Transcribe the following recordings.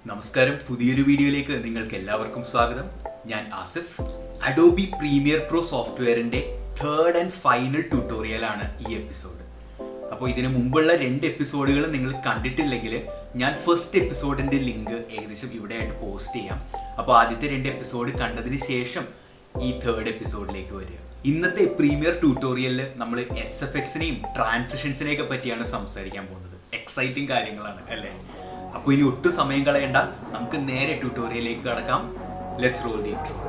നമസ്കാരം പുതിയൊരു വീഡിയോയിലേക്ക് നിങ്ങൾക്ക് എല്ലാവർക്കും സ്വാഗതം ഞാൻ ആസിഫ് അഡോബി പ്രീമിയർ പ്രോ സോഫ്റ്റ്വെയറിന്റെ തേർഡ് ആൻഡ് ഫൈനൽ ട്യൂട്ടോറിയലാണ് ഈ എപ്പിസോഡ് അപ്പോൾ ഇതിനു മുമ്പുള്ള രണ്ട് എപ്പിസോഡുകൾ നിങ്ങൾ കണ്ടിട്ടില്ലെങ്കിൽ ഞാൻ ഫസ്റ്റ് എപ്പിസോഡിന്റെ ലിങ്ക് ഏകദേശം ഇവിടെ ആയിട്ട് പോസ്റ്റ് ചെയ്യാം അപ്പോൾ ആദ്യത്തെ രണ്ട് എപ്പിസോഡ് കണ്ടതിന് ശേഷം ഈ തേർഡ് എപ്പിസോഡിലേക്ക് വരിക ഇന്നത്തെ പ്രീമിയർ ട്യൂട്ടോറിയലിൽ നമ്മൾ എസ് എഫ് എക്സിനെയും ട്രാൻസിഷൻസിനെയൊക്കെ പറ്റിയാണ് സംസാരിക്കാൻ പോകുന്നത് എക്സൈറ്റിംഗ് കാര്യങ്ങളാണ് അല്ലേ അപ്പോൾ ഇനി ഒട്ടും സമയം കളയണ്ട നമുക്ക് നേരെ ട്യൂട്ടോറിയലിലേക്ക് കടക്കാം let's roll the intro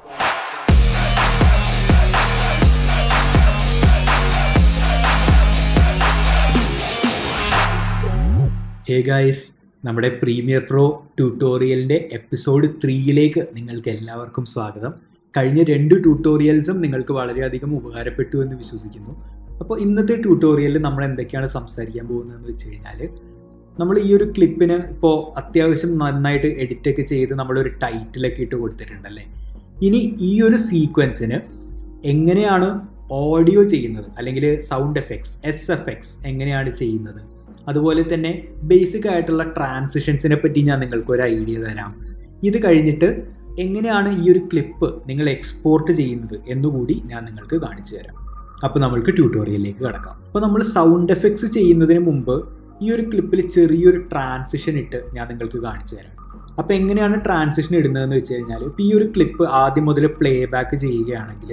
hey guys നമ്മുടെ പ്രീമിയർ പ്രോ ട്യൂട്ടോറിയലിൻ്റെ എപ്പിസോഡ് ത്രീയിലേക്ക് നിങ്ങൾക്ക് എല്ലാവർക്കും സ്വാഗതം കഴിഞ്ഞ രണ്ട് ട്യൂട്ടോറിയൽസും നിങ്ങൾക്ക് വളരെയധികം ഉപകാരപ്പെട്ടു എന്ന് വിശ്വസിക്കുന്നു അപ്പോൾ ഇന്നത്തെ ട്യൂട്ടോറിയലിൽ നമ്മൾ എന്തൊക്കെയാണ് സംസാരിക്കാൻ പോകുന്നതെന്ന് വെച്ച് കഴിഞ്ഞാൽ നമ്മൾ ഈ ഒരു ക്ലിപ്പിന് ഇപ്പോൾ അത്യാവശ്യം നന്നായിട്ട് എഡിറ്റൊക്കെ ചെയ്ത് നമ്മളൊരു ടൈറ്റിലൊക്കെ ഇട്ട് കൊടുത്തിട്ടുണ്ടല്ലേ ഇനി ഈ ഒരു സീക്വൻസിന് എങ്ങനെയാണ് ഓഡിയോ ചെയ്യുന്നത് അല്ലെങ്കിൽ സൗണ്ട് എഫക്ട്സ് എസ് എഫക്ട്സ് എങ്ങനെയാണ് ചെയ്യുന്നത് അതുപോലെ തന്നെ ബേസിക് ആയിട്ടുള്ള ട്രാൻസിഷൻസിനെ പറ്റി ഞാൻ നിങ്ങൾക്ക് ഒരു ഐഡിയ തരാം ഇത് കഴിഞ്ഞിട്ട് എങ്ങനെയാണ് ഈ ഒരു ക്ലിപ്പ് നിങ്ങൾ എക്സ്പോർട്ട് ചെയ്യുന്നത് എന്നുകൂടി ഞാൻ നിങ്ങൾക്ക് കാണിച്ചു തരാം അപ്പോൾ നമ്മൾക്ക് ട്യൂട്ടോറിയലിലേക്ക് കടക്കാം അപ്പോൾ നമ്മൾ സൗണ്ട് എഫക്ട്സ് ചെയ്യുന്നതിന് മുമ്പ് ഈ ഒരു ക്ലിപ്പിൽ ചെറിയൊരു ട്രാൻസിഷൻ ഇട്ട് ഞാൻ നിങ്ങൾക്ക് കാണിച്ചു തരാം അപ്പോൾ എങ്ങനെയാണ് ട്രാൻസിഷൻ ഇടുന്നതെന്ന് വെച്ച് കഴിഞ്ഞാൽ ഇപ്പോൾ ഈ ഒരു ക്ലിപ്പ് ആദ്യം മുതൽ പ്ലേ ബാക്ക് ചെയ്യുകയാണെങ്കിൽ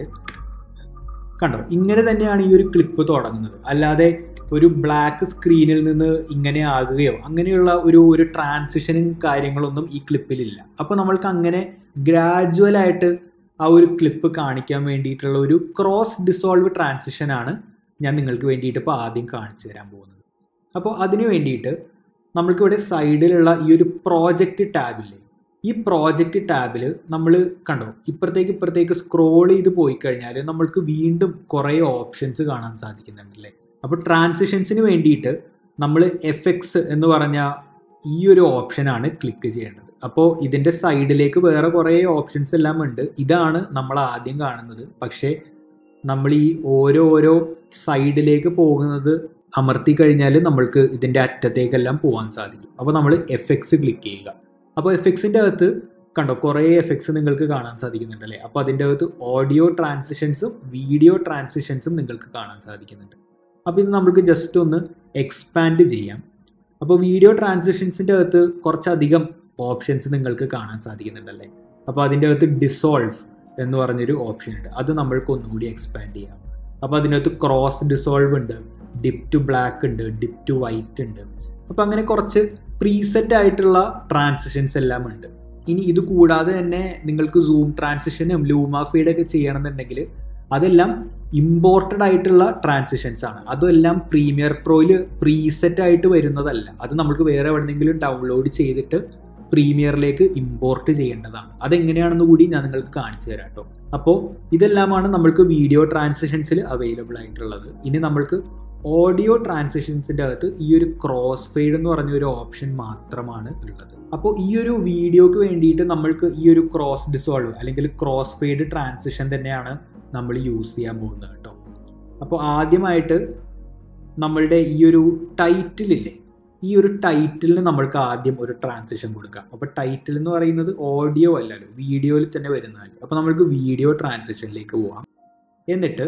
കണ്ടോ ഇങ്ങനെ തന്നെയാണ് ഈ ഒരു ക്ലിപ്പ് തുടങ്ങുന്നത് അല്ലാതെ ഒരു ബ്ലാക്ക് സ്ക്രീനിൽ നിന്ന് ഇങ്ങനെ ആകുകയോ അങ്ങനെയുള്ള ഒരു ഒരു ട്രാൻസിഷനും കാര്യങ്ങളൊന്നും ഈ ക്ലിപ്പിലില്ല അപ്പോൾ നമ്മൾക്ക് അങ്ങനെ ഗ്രാജുവലായിട്ട് ആ ഒരു ക്ലിപ്പ് കാണിക്കാൻ വേണ്ടിയിട്ടുള്ള ഒരു ക്രോസ് ഡിസോൾവ് ട്രാൻസിഷനാണ് ഞാൻ നിങ്ങൾക്ക് വേണ്ടിയിട്ട് ഇപ്പോൾ ആദ്യം കാണിച്ചു തരാൻ പോകുന്നത് അപ്പോൾ അതിന് വേണ്ടിയിട്ട് നമ്മൾക്കിവിടെ സൈഡിലുള്ള ഈ ഒരു പ്രോജക്റ്റ് ടാബില്ലേ ഈ പ്രോജക്റ്റ് ടാബിൽ നമ്മൾ കണ്ടോ ഇപ്പുറത്തേക്ക് ഇപ്പുറത്തേക്ക് സ്ക്രോൾ ചെയ്ത് പോയി കഴിഞ്ഞാൽ നമ്മൾക്ക് വീണ്ടും കുറേ ഓപ്ഷൻസ് കാണാൻ സാധിക്കുന്നുണ്ടല്ലേ അപ്പോൾ ട്രാൻസിഷൻസിന് വേണ്ടിയിട്ട് നമ്മൾ എഫ് എക്സ് എന്ന് പറഞ്ഞ ഈ ഒരു ഓപ്ഷനാണ് ക്ലിക്ക് ചെയ്യേണ്ടത് അപ്പോൾ ഇതിൻ്റെ സൈഡിലേക്ക് വേറെ കുറേ ഓപ്ഷൻസ് എല്ലാം ഉണ്ട് ഇതാണ് നമ്മൾ ആദ്യം കാണുന്നത് പക്ഷേ നമ്മൾ ഈ ഓരോ ഓരോ സൈഡിലേക്ക് പോകുന്നത് അമർത്തി കഴിഞ്ഞാൽ നമ്മൾക്ക് ഇതിൻ്റെ അറ്റത്തേക്കെല്ലാം പോകാൻ സാധിക്കും അപ്പോൾ നമ്മൾ എഫ് എക്സ് ക്ലിക്ക് ചെയ്യുക അപ്പോൾ എഫ് എക്സിൻ്റെ അകത്ത് കണ്ടോ കുറേ എഫക്ട്സ് നിങ്ങൾക്ക് കാണാൻ സാധിക്കുന്നുണ്ടല്ലേ അപ്പോൾ അതിൻ്റെ അകത്ത് ഓഡിയോ ട്രാൻസിഷൻസും വീഡിയോ ട്രാൻസിഷൻസും നിങ്ങൾക്ക് കാണാൻ സാധിക്കുന്നുണ്ട് അപ്പോൾ ഇത് നമുക്ക് ജസ്റ്റ് ഒന്ന് എക്സ്പാൻഡ് ചെയ്യാം അപ്പോൾ വീഡിയോ ട്രാൻസിഷൻസിൻ്റെ അകത്ത് കുറച്ചധികം ഓപ്ഷൻസ് നിങ്ങൾക്ക് കാണാൻ സാധിക്കുന്നുണ്ടല്ലേ അപ്പോൾ അതിൻ്റെ അകത്ത് ഡിസോൾവ് എന്ന് പറഞ്ഞൊരു ഓപ്ഷൻ ഉണ്ട് അത് നമ്മൾക്ക് ഒന്നുകൂടി എക്സ്പാൻഡ് ചെയ്യാം അപ്പോൾ അതിനകത്ത് ക്രോസ് ഡിസോൾവ് ഉണ്ട് ഡിപ്പ് ടു ബ്ലാക്ക് ഉണ്ട് ഡിപ്പ് ടു വൈറ്റ് ഉണ്ട് അപ്പോൾ അങ്ങനെ കുറച്ച് പ്രീസെറ്റ് ആയിട്ടുള്ള ട്രാൻസിഷൻസ് എല്ലാം ഉണ്ട് ഇനി ഇത് കൂടാതെ തന്നെ നിങ്ങൾക്ക് സൂം ട്രാൻസിഷനും ലൂമ ഫീഡൊക്കെ ചെയ്യണമെന്നുണ്ടെങ്കിൽ അതെല്ലാം ഇമ്പോർട്ടഡ് ആയിട്ടുള്ള ട്രാൻസിഷൻസ് ആണ് അതെല്ലാം പ്രീമിയർ പ്രോയിൽ പ്രീസെറ്റ് ആയിട്ട് വരുന്നതല്ല അത് നമുക്ക് വേറെ എവിടെന്നെങ്കിലും ഡൗൺലോഡ് ചെയ്തിട്ട് പ്രീമിയറിലേക്ക് ഇമ്പോർട്ട് ചെയ്യേണ്ടതാണ് അതെങ്ങനെയാണെന്ന് കൂടി ഞാൻ നിങ്ങൾക്ക് കാണിച്ചു തരാം കേട്ടോ അപ്പോൾ ഇതെല്ലാമാണ് നമ്മൾക്ക് വീഡിയോ ട്രാൻസിഷൻസിൽ അവൈലബിൾ ആയിട്ടുള്ളത് ഇനി നമ്മൾക്ക് ഓഡിയോ ട്രാൻസിഷൻസിൻ്റെ അകത്ത് ഈ ഒരു ക്രോസ് ഫെയ്ഡ് എന്ന് പറഞ്ഞ ഒരു ഓപ്ഷൻ മാത്രമാണ് ഉള്ളത് അപ്പോൾ ഈ ഒരു വീഡിയോക്ക് വേണ്ടിയിട്ട് നമ്മൾക്ക് ഈ ഒരു ക്രോസ് ഡിസോൾവ് അല്ലെങ്കിൽ ക്രോസ് ഫെയ്ഡ് ട്രാൻസിഷൻ തന്നെയാണ് നമ്മൾ യൂസ് ചെയ്യാൻ പോകുന്നത് കേട്ടോ അപ്പോൾ ആദ്യമായിട്ട് നമ്മളുടെ ഈ ഒരു ടൈറ്റിലില്ലേ ഈ ഒരു ടൈറ്റിലിന് നമ്മൾക്ക് ആദ്യം ഒരു ട്രാൻസിഷൻ കൊടുക്കാം അപ്പോൾ ടൈറ്റിൽ എന്ന് പറയുന്നത് ഓഡിയോ അല്ലല്ലോ വീഡിയോയിൽ തന്നെ വരുന്നതല്ലേ അപ്പോൾ നമ്മൾക്ക് വീഡിയോ ട്രാൻസിഷനിലേക്ക് പോവാം എന്നിട്ട്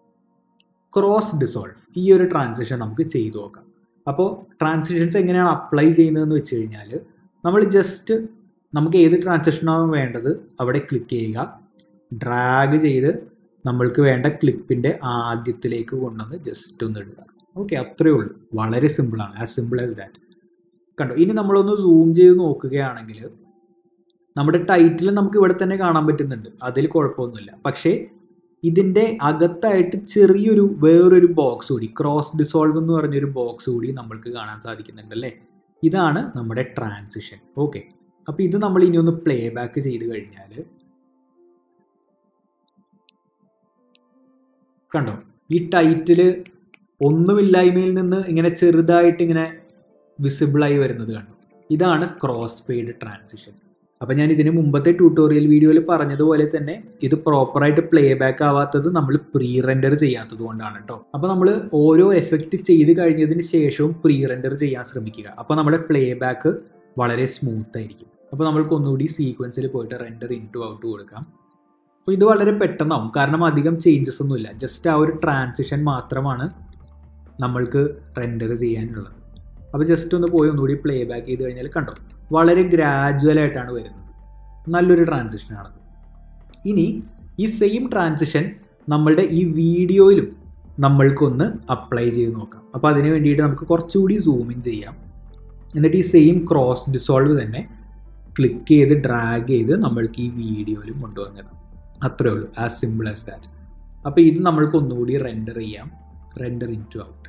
ക്രോസ് ഡിസോൾവ് ഈ ഒരു ട്രാൻസിഷൻ നമുക്ക് ചെയ്തു നോക്കാം അപ്പോൾ ട്രാൻസിഷൻസ് എങ്ങനെയാണ് അപ്ലൈ ചെയ്യുന്നതെന്ന് വെച്ച് കഴിഞ്ഞാൽ നമ്മൾ ജസ്റ്റ് നമുക്ക് ഏത് ട്രാൻസിഷനാണ് വേണ്ടത് അവിടെ ക്ലിക്ക് ചെയ്യുക ഡ്രാഗ് ചെയ്ത് നമ്മൾക്ക് വേണ്ട ക്ലിപ്പിൻ്റെ ആദ്യത്തിലേക്ക് കൊണ്ടുവന്ന് ജസ്റ്റ് ഒന്ന് ഇടുക ഓക്കെ അത്രയേ ഉള്ളൂ വളരെ സിമ്പിളാണ് ആസ് സിമ്പിൾ ആസ് ദാറ്റ് കണ്ടോ ഇനി നമ്മളൊന്ന് സൂം ചെയ്ത് നോക്കുകയാണെങ്കിൽ നമ്മുടെ ടൈറ്റിൽ നമുക്ക് ഇവിടെ തന്നെ കാണാൻ പറ്റുന്നുണ്ട് അതിൽ കുഴപ്പമൊന്നുമില്ല പക്ഷേ ഇതിൻ്റെ അകത്തായിട്ട് ചെറിയൊരു വേറൊരു ബോക്സ് കൂടി ക്രോസ് ഡിസോൾവ് എന്ന് പറഞ്ഞൊരു ബോക്സ് കൂടി നമ്മൾക്ക് കാണാൻ സാധിക്കുന്നുണ്ട് അല്ലേ ഇതാണ് നമ്മുടെ ട്രാൻസിഷൻ ഓക്കെ അപ്പോൾ ഇത് നമ്മൾ ഇനി ഒന്ന് പ്ലേ ബാക്ക് ചെയ്ത് കഴിഞ്ഞാൽ കണ്ടോ ഈ ടൈറ്റില് ഒന്നുമില്ലായ്മയിൽ നിന്ന് ഇങ്ങനെ ചെറുതായിട്ട് ഇങ്ങനെ വിസിബിളായി വരുന്നത് കണ്ടു ഇതാണ് ക്രോസ് ഫെയ്ഡ് ട്രാൻസിഷൻ അപ്പോൾ ഞാൻ ഇതിന് മുമ്പത്തെ ട്യൂട്ടോറിയൽ വീഡിയോയിൽ പറഞ്ഞതുപോലെ തന്നെ ഇത് പ്രോപ്പറായിട്ട് പ്ലേ ബാക്ക് ആവാത്തത് നമ്മൾ പ്രീ റെൻഡർ ചെയ്യാത്തത് കൊണ്ടാണ് കേട്ടോ അപ്പോൾ നമ്മൾ ഓരോ എഫക്റ്റ് ചെയ്ത് കഴിഞ്ഞതിന് ശേഷവും പ്രീ റെൻഡർ ചെയ്യാൻ ശ്രമിക്കുക അപ്പോൾ നമ്മുടെ പ്ലേ ബാക്ക് വളരെ സ്മൂത്ത് ആയിരിക്കും അപ്പോൾ നമ്മൾക്ക് ഒന്നുകൂടി സീക്വൻസിൽ പോയിട്ട് റെൻഡർ ഇൻ ടു ഔട്ട് കൊടുക്കാം അപ്പോൾ ഇത് വളരെ പെട്ടെന്നാവും കാരണം അധികം ചേഞ്ചസ് ഒന്നുമില്ല ജസ്റ്റ് ആ ഒരു ട്രാൻസിഷൻ മാത്രമാണ് നമ്മൾക്ക് റെൻഡർ ചെയ്യാനുള്ളത് അപ്പോൾ ജസ്റ്റ് ഒന്ന് പോയി ഒന്നുകൂടി പ്ലേ ബാക്ക് ചെയ്ത് കഴിഞ്ഞാൽ കണ്ടോ വളരെ ഗ്രാജുവൽ ആയിട്ടാണ് വരുന്നത് നല്ലൊരു ട്രാൻസിഷനാണത് ഇനി ഈ സെയിം ട്രാൻസിഷൻ നമ്മളുടെ ഈ വീഡിയോയിലും നമ്മൾക്കൊന്ന് അപ്ലൈ ചെയ്ത് നോക്കാം അപ്പോൾ അതിന് വേണ്ടിയിട്ട് നമുക്ക് കുറച്ചുകൂടി സൂം ഇൻ ചെയ്യാം എന്നിട്ട് ഈ സെയിം ക്രോസ് ഡിസോൾവ് തന്നെ ക്ലിക്ക് ചെയ്ത് ഡ്രാഗ് ചെയ്ത് നമ്മൾക്ക് ഈ വീഡിയോയിലും കൊണ്ടുവന്നിടാം അത്രേ ഉള്ളൂ ആസ് സിമ്പിൾ ആസ് ദാറ്റ് അപ്പോൾ ഇത് നമ്മൾക്ക് ഒന്നുകൂടി റെൻഡർ ചെയ്യാം റെൻഡർ ഇൻ ടു ഔട്ട്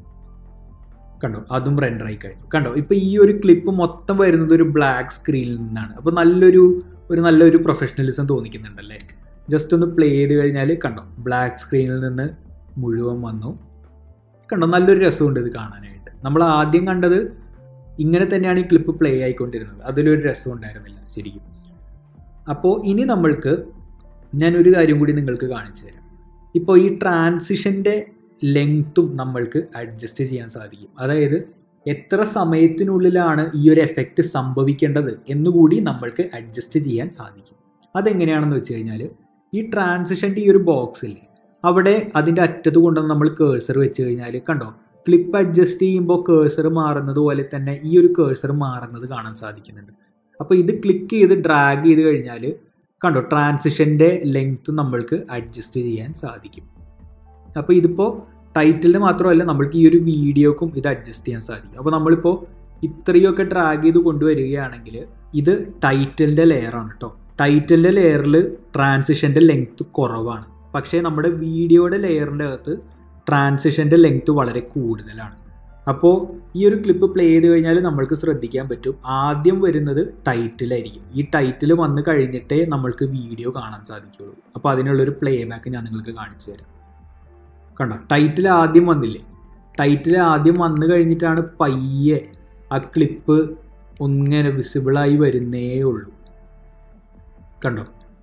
കണ്ടോ അതും റെൻഡർ ആയി കഴിഞ്ഞു കണ്ടോ ഇപ്പോൾ ഈ ഒരു ക്ലിപ്പ് മൊത്തം വരുന്നത് ഒരു ബ്ലാക്ക് സ്ക്രീനിൽ നിന്നാണ് അപ്പോൾ നല്ലൊരു ഒരു നല്ലൊരു പ്രൊഫഷണലിസം തോന്നിക്കുന്നുണ്ടല്ലേ ജസ്റ്റ് ഒന്ന് പ്ലേ ചെയ്ത് കഴിഞ്ഞാൽ കണ്ടോ ബ്ലാക്ക് സ്ക്രീനിൽ നിന്ന് മുഴുവൻ വന്നു കണ്ടോ നല്ലൊരു രസമുണ്ട് ഇത് കാണാനായിട്ട് നമ്മൾ ആദ്യം കണ്ടത് ഇങ്ങനെ തന്നെയാണ് ഈ ക്ലിപ്പ് പ്ലേ ആയിക്കൊണ്ടിരുന്നത് അതിലൊരു രസം ഉണ്ടായിരുന്നില്ല ശരിക്കും അപ്പോൾ ഇനി നമ്മൾക്ക് ഞാനൊരു കാര്യം കൂടി നിങ്ങൾക്ക് കാണിച്ചു തരാം ഇപ്പോൾ ഈ ട്രാൻസിഷൻ്റെ ലെങ്ത്തും നമ്മൾക്ക് അഡ്ജസ്റ്റ് ചെയ്യാൻ സാധിക്കും അതായത് എത്ര സമയത്തിനുള്ളിലാണ് ഈ ഒരു എഫക്റ്റ് സംഭവിക്കേണ്ടത് എന്നുകൂടി നമ്മൾക്ക് അഡ്ജസ്റ്റ് ചെയ്യാൻ സാധിക്കും അതെങ്ങനെയാണെന്ന് വെച്ച് കഴിഞ്ഞാൽ ഈ ട്രാൻസിഷൻ്റെ ഈ ഒരു ബോക്സില്ലേ അവിടെ അതിൻ്റെ അറ്റത്ത് കൊണ്ടുവന്ന് നമ്മൾ കേഴ്സർ വെച്ച് കഴിഞ്ഞാൽ കണ്ടോ ക്ലിപ്പ് അഡ്ജസ്റ്റ് ചെയ്യുമ്പോൾ കേഴ്സർ മാറുന്നത് പോലെ തന്നെ ഈ ഒരു കേഴ്സർ മാറുന്നത് കാണാൻ സാധിക്കുന്നുണ്ട് അപ്പോൾ ഇത് ക്ലിക്ക് ചെയ്ത് ഡ്രാഗ് ചെയ്ത് കഴിഞ്ഞാൽ കണ്ടോ ട്രാൻസിഷൻ്റെ ലെങ്ത്ത് നമ്മൾക്ക് അഡ്ജസ്റ്റ് ചെയ്യാൻ സാധിക്കും അപ്പോൾ ഇതിപ്പോൾ ടൈറ്റിലിന് മാത്രമല്ല നമ്മൾക്ക് ഈ ഒരു വീഡിയോക്കും ഇത് അഡ്ജസ്റ്റ് ചെയ്യാൻ സാധിക്കും അപ്പോൾ നമ്മളിപ്പോൾ ഇത്രയൊക്കെ ഡ്രാഗ് ചെയ്ത് കൊണ്ടുവരികയാണെങ്കിൽ ഇത് ടൈറ്റിലിൻ്റെ ലെയറാണ് കേട്ടോ ടൈറ്റിലിൻ്റെ ലെയറിൽ ട്രാൻസിഷൻ്റെ ലെങ്ത്ത് കുറവാണ് പക്ഷേ നമ്മുടെ വീഡിയോയുടെ ലെയറിൻ്റെ അകത്ത് ട്രാൻസിഷൻ്റെ ലെങ്ത്ത് വളരെ കൂടുതലാണ് അപ്പോൾ ഈ ഒരു ക്ലിപ്പ് പ്ലേ ചെയ്ത് കഴിഞ്ഞാൽ നമ്മൾക്ക് ശ്രദ്ധിക്കാൻ പറ്റും ആദ്യം വരുന്നത് ടൈറ്റിലായിരിക്കും ഈ ടൈറ്റിൽ വന്ന് കഴിഞ്ഞിട്ടേ നമ്മൾക്ക് വീഡിയോ കാണാൻ സാധിക്കുള്ളൂ അപ്പോൾ അതിനുള്ളൊരു പ്ലേ ബാക്ക് ഞാൻ നിങ്ങൾക്ക് കാണിച്ചു തരാം കണ്ടോ ടൈറ്റിൽ ആദ്യം വന്നില്ലേ ടൈറ്റിൽ ആദ്യം വന്നു കഴിഞ്ഞിട്ടാണ് പയ്യെ ആ ക്ലിപ്പ് ഒന്നിങ്ങനെ വിസിബിളായി വരുന്നേ ഉള്ളൂ കണ്ടോ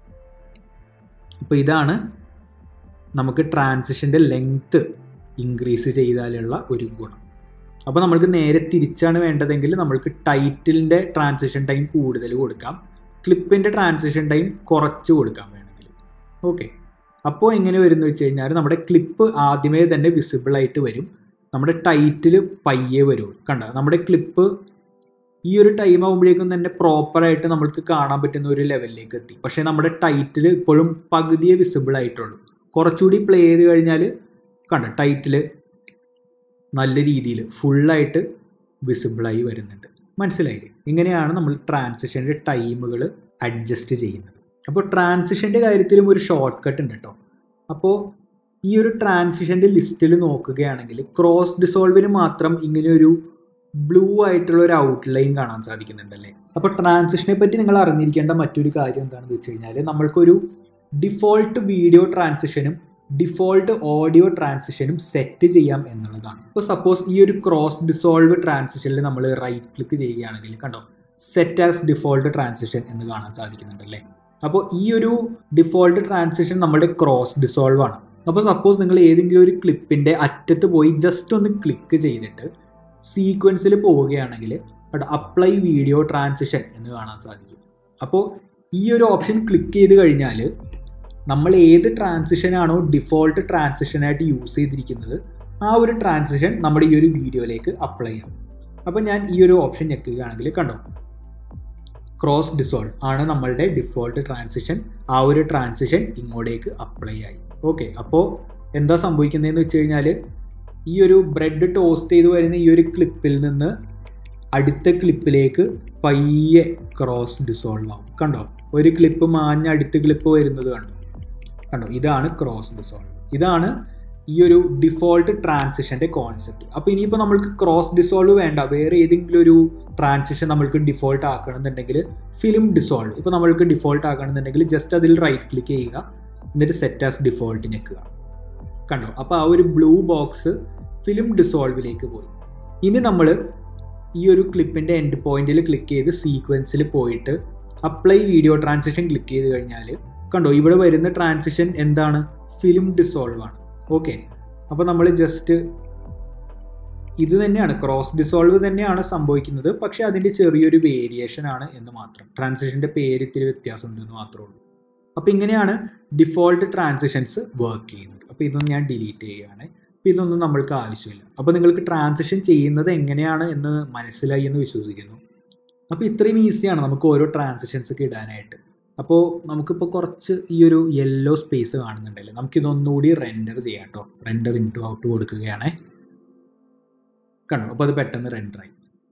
അപ്പോൾ ഇതാണ് നമുക്ക് ട്രാൻസിഷൻ്റെ ലെങ്ത്ത് ഇൻക്രീസ് ചെയ്താലുള്ള ഒരു ഗുണം അപ്പോൾ നമ്മൾക്ക് നേരെ തിരിച്ചാണ് വേണ്ടതെങ്കിൽ നമ്മൾക്ക് ടൈറ്റിലിൻ്റെ ട്രാൻസിഷൻ ടൈം കൂടുതൽ കൊടുക്കാം ക്ലിപ്പിൻ്റെ ട്രാൻസിഷൻ ടൈം കുറച്ച് കൊടുക്കാം വേണമെങ്കിൽ ഓക്കെ അപ്പോൾ എങ്ങനെ വരും എന്ന് വെച്ച് കഴിഞ്ഞാൽ നമ്മുടെ ക്ലിപ്പ് ആദ്യമേ തന്നെ വിസിബിൾ ആയിട്ട് വരും നമ്മുടെ ടൈറ്റിൽ പയ്യെ വരുള്ളൂ കണ്ട നമ്മുടെ ക്ലിപ്പ് ഈ ഒരു ടൈം ആകുമ്പോഴേക്കും തന്നെ പ്രോപ്പറായിട്ട് നമ്മൾക്ക് കാണാൻ പറ്റുന്ന ഒരു ലെവലിലേക്ക് എത്തി പക്ഷേ നമ്മുടെ ടൈറ്റിൽ ഇപ്പോഴും പകുതിയെ വിസിബിൾ ആയിട്ടുള്ളൂ കുറച്ചുകൂടി പ്ലേ ചെയ്ത് കഴിഞ്ഞാൽ കണ്ട ടൈറ്റിൽ നല്ല രീതിയിൽ ഫുള്ളായിട്ട് വിസിബിളായി വരുന്നുണ്ട് മനസ്സിലായില്ലേ ഇങ്ങനെയാണ് നമ്മൾ ട്രാൻസിഷൻ്റെ ടൈമുകൾ അഡ്ജസ്റ്റ് ചെയ്യുന്നത് അപ്പോൾ ട്രാൻസിഷൻ്റെ കാര്യത്തിലും ഒരു ഷോർട്ട് കട്ട് ഉണ്ട് കേട്ടോ അപ്പോൾ ഈ ഒരു ട്രാൻസിഷൻ്റെ ലിസ്റ്റിൽ നോക്കുകയാണെങ്കിൽ ക്രോസ് ഡിസോൾവിന് മാത്രം ഇങ്ങനെ ഒരു ബ്ലൂ ആയിട്ടുള്ള ഒരു ഔട്ട്ലൈൻ കാണാൻ സാധിക്കുന്നുണ്ടല്ലേ അപ്പോൾ ട്രാൻസിഷനെ പറ്റി നിങ്ങൾ അറിഞ്ഞിരിക്കേണ്ട മറ്റൊരു കാര്യം എന്താണെന്ന് വെച്ച് കഴിഞ്ഞാൽ നമ്മൾക്കൊരു ഡിഫോൾട്ട് വീഡിയോ ട്രാൻസിഷനും ഡിഫോൾട്ട് ഓഡിയോ ട്രാൻസിഷനും സെറ്റ് ചെയ്യാം എന്നുള്ളതാണ് ഇപ്പോൾ സപ്പോസ് ഈ ഒരു ക്രോസ് ഡിസോൾവ് ട്രാൻസിഷനിൽ നമ്മൾ റൈറ്റ് ക്ലിക്ക് ചെയ്യുകയാണെങ്കിൽ കണ്ടോ സെറ്റ് ആസ് ഡിഫോൾട്ട് ട്രാൻസിഷൻ എന്ന് കാണാൻ സാധിക്കുന്നുണ്ടല്ലേ അപ്പോൾ ഈ ഒരു ഡിഫോൾട്ട് ട്രാൻസിഷൻ നമ്മുടെ ക്രോസ് ഡിസോൾവ് ആണ് അപ്പോൾ സപ്പോസ് നിങ്ങൾ ഏതെങ്കിലും ഒരു ക്ലിപ്പിൻ്റെ അറ്റത്ത് പോയി ജസ്റ്റ് ഒന്ന് ക്ലിക്ക് ചെയ്തിട്ട് സീക്വൻസിൽ പോവുകയാണെങ്കിൽ അവിടെ അപ്ലൈ വീഡിയോ ട്രാൻസിഷൻ എന്ന് കാണാൻ സാധിക്കും അപ്പോൾ ഈ ഒരു ഓപ്ഷൻ ക്ലിക്ക് ചെയ്ത് കഴിഞ്ഞാൽ നമ്മൾ ഏത് ട്രാൻസിഷനാണോ ഡിഫോൾട്ട് ട്രാൻസിഷനായിട്ട് യൂസ് ചെയ്തിരിക്കുന്നത് ആ ഒരു ട്രാൻസിഷൻ നമ്മുടെ ഈ ഒരു വീഡിയോയിലേക്ക് അപ്ലൈ ചെയ്യാം അപ്പോൾ ഞാൻ ഈ ഒരു ഓപ്ഷൻ ഞെക്കുകയാണെങ്കിൽ കണ്ടോ ക്രോസ് ഡിസോൾവ് ആണ് നമ്മളുടെ ഡിഫോൾട്ട് ട്രാൻസിഷൻ ആ ഒരു ട്രാൻസിഷൻ ഇങ്ങോട്ടേക്ക് അപ്ലൈ ആയി ഓക്കെ അപ്പോൾ എന്താ സംഭവിക്കുന്നതെന്ന് വെച്ച് കഴിഞ്ഞാൽ ഈ ഒരു ബ്രെഡ് ടോസ്റ്റ് ചെയ്ത് വരുന്ന ഈ ഒരു ക്ലിപ്പിൽ നിന്ന് അടുത്ത ക്ലിപ്പിലേക്ക് പയ്യെ ക്രോസ് ഡിസോൾവ് ആവും കണ്ടോ ഒരു ക്ലിപ്പ് മാഞ്ഞ അടുത്ത ക്ലിപ്പ് വരുന്നത് കണ്ടോ കണ്ടോ ഇതാണ് ക്രോസ് ഡിസോൾവ് ഇതാണ് ഈ ഒരു ഡിഫോൾട്ട് ട്രാൻസിഷൻ്റെ കോൺസെപ്റ്റ് അപ്പോൾ ഇനിയിപ്പോൾ നമ്മൾക്ക് ക്രോസ് ഡിസോൾവ് വേണ്ട വേറെ ഏതെങ്കിലും ഒരു ട്രാൻസിഷൻ നമ്മൾക്ക് ഡിഫോൾട്ട് ആക്കണമെന്നുണ്ടെങ്കിൽ ഫിലിം ഡിസോൾവ് ഇപ്പോൾ നമ്മൾക്ക് ഡിഫോൾട്ട് ആക്കണമെന്നുണ്ടെങ്കിൽ ജസ്റ്റ് അതിൽ റൈറ്റ് ക്ലിക്ക് ചെയ്യുക എന്നിട്ട് സെറ്റ് ആസ് ഡിഫോൾട്ട് ഞെക്കുക കണ്ടോ അപ്പോൾ ആ ഒരു ബ്ലൂ ബോക്സ് ഫിലിം ഡിസോൾവിലേക്ക് പോയി ഇനി നമ്മൾ ഈ ഒരു ക്ലിപ്പിൻ്റെ എൻഡ് പോയിന്റിൽ ക്ലിക്ക് ചെയ്ത് സീക്വൻസിൽ പോയിട്ട് അപ്ലൈ വീഡിയോ ട്രാൻസിഷൻ ക്ലിക്ക് ചെയ്ത് കഴിഞ്ഞാൽ കണ്ടോ ഇവിടെ വരുന്ന ട്രാൻസിഷൻ എന്താണ് ഫിലിം ഡിസോൾവ് ആണ് ഓക്കെ അപ്പോൾ നമ്മൾ ജസ്റ്റ് ഇത് തന്നെയാണ് ക്രോസ് ഡിസോൾവ് തന്നെയാണ് സംഭവിക്കുന്നത് പക്ഷെ അതിൻ്റെ ചെറിയൊരു വേരിയേഷൻ ആണ് എന്ന് മാത്രം ട്രാൻസിഷൻ്റെ പേര് ഇത്തിരി വ്യത്യാസമുണ്ട് എന്ന് മാത്രമേ ഉള്ളൂ അപ്പോൾ ഇങ്ങനെയാണ് ഡിഫോൾട്ട് ട്രാൻസിഷൻസ് വർക്ക് ചെയ്യുന്നത് അപ്പോൾ ഇതൊന്നും ഞാൻ ഡിലീറ്റ് ചെയ്യുകയാണ് അപ്പോൾ ഇതൊന്നും നമ്മൾക്ക് ആവശ്യമില്ല അപ്പോൾ നിങ്ങൾക്ക് ട്രാൻസിഷൻ ചെയ്യുന്നത് എങ്ങനെയാണ് എന്ന് മനസ്സിലായി എന്ന് വിശ്വസിക്കുന്നു അപ്പോൾ ഇത്രയും ഈസിയാണ് നമുക്ക് ഓരോ ട്രാൻസിഷൻസ് ഒക്കെ ഇടാനായിട്ട് അപ്പോൾ നമുക്കിപ്പോൾ കുറച്ച് ഈ ഒരു യെല്ലോ സ്പേസ് കാണുന്നുണ്ടല്ലേ നമുക്കിതൊന്നുകൂടി റെൻഡർ ചെയ്യാം കേട്ടോ റെൻഡർ ഇൻറ്റു ഔട്ട് കൊടുക്കുകയാണേ കണ്ടോ അപ്പോൾ അത് പെട്ടെന്ന് റെൻഡറായി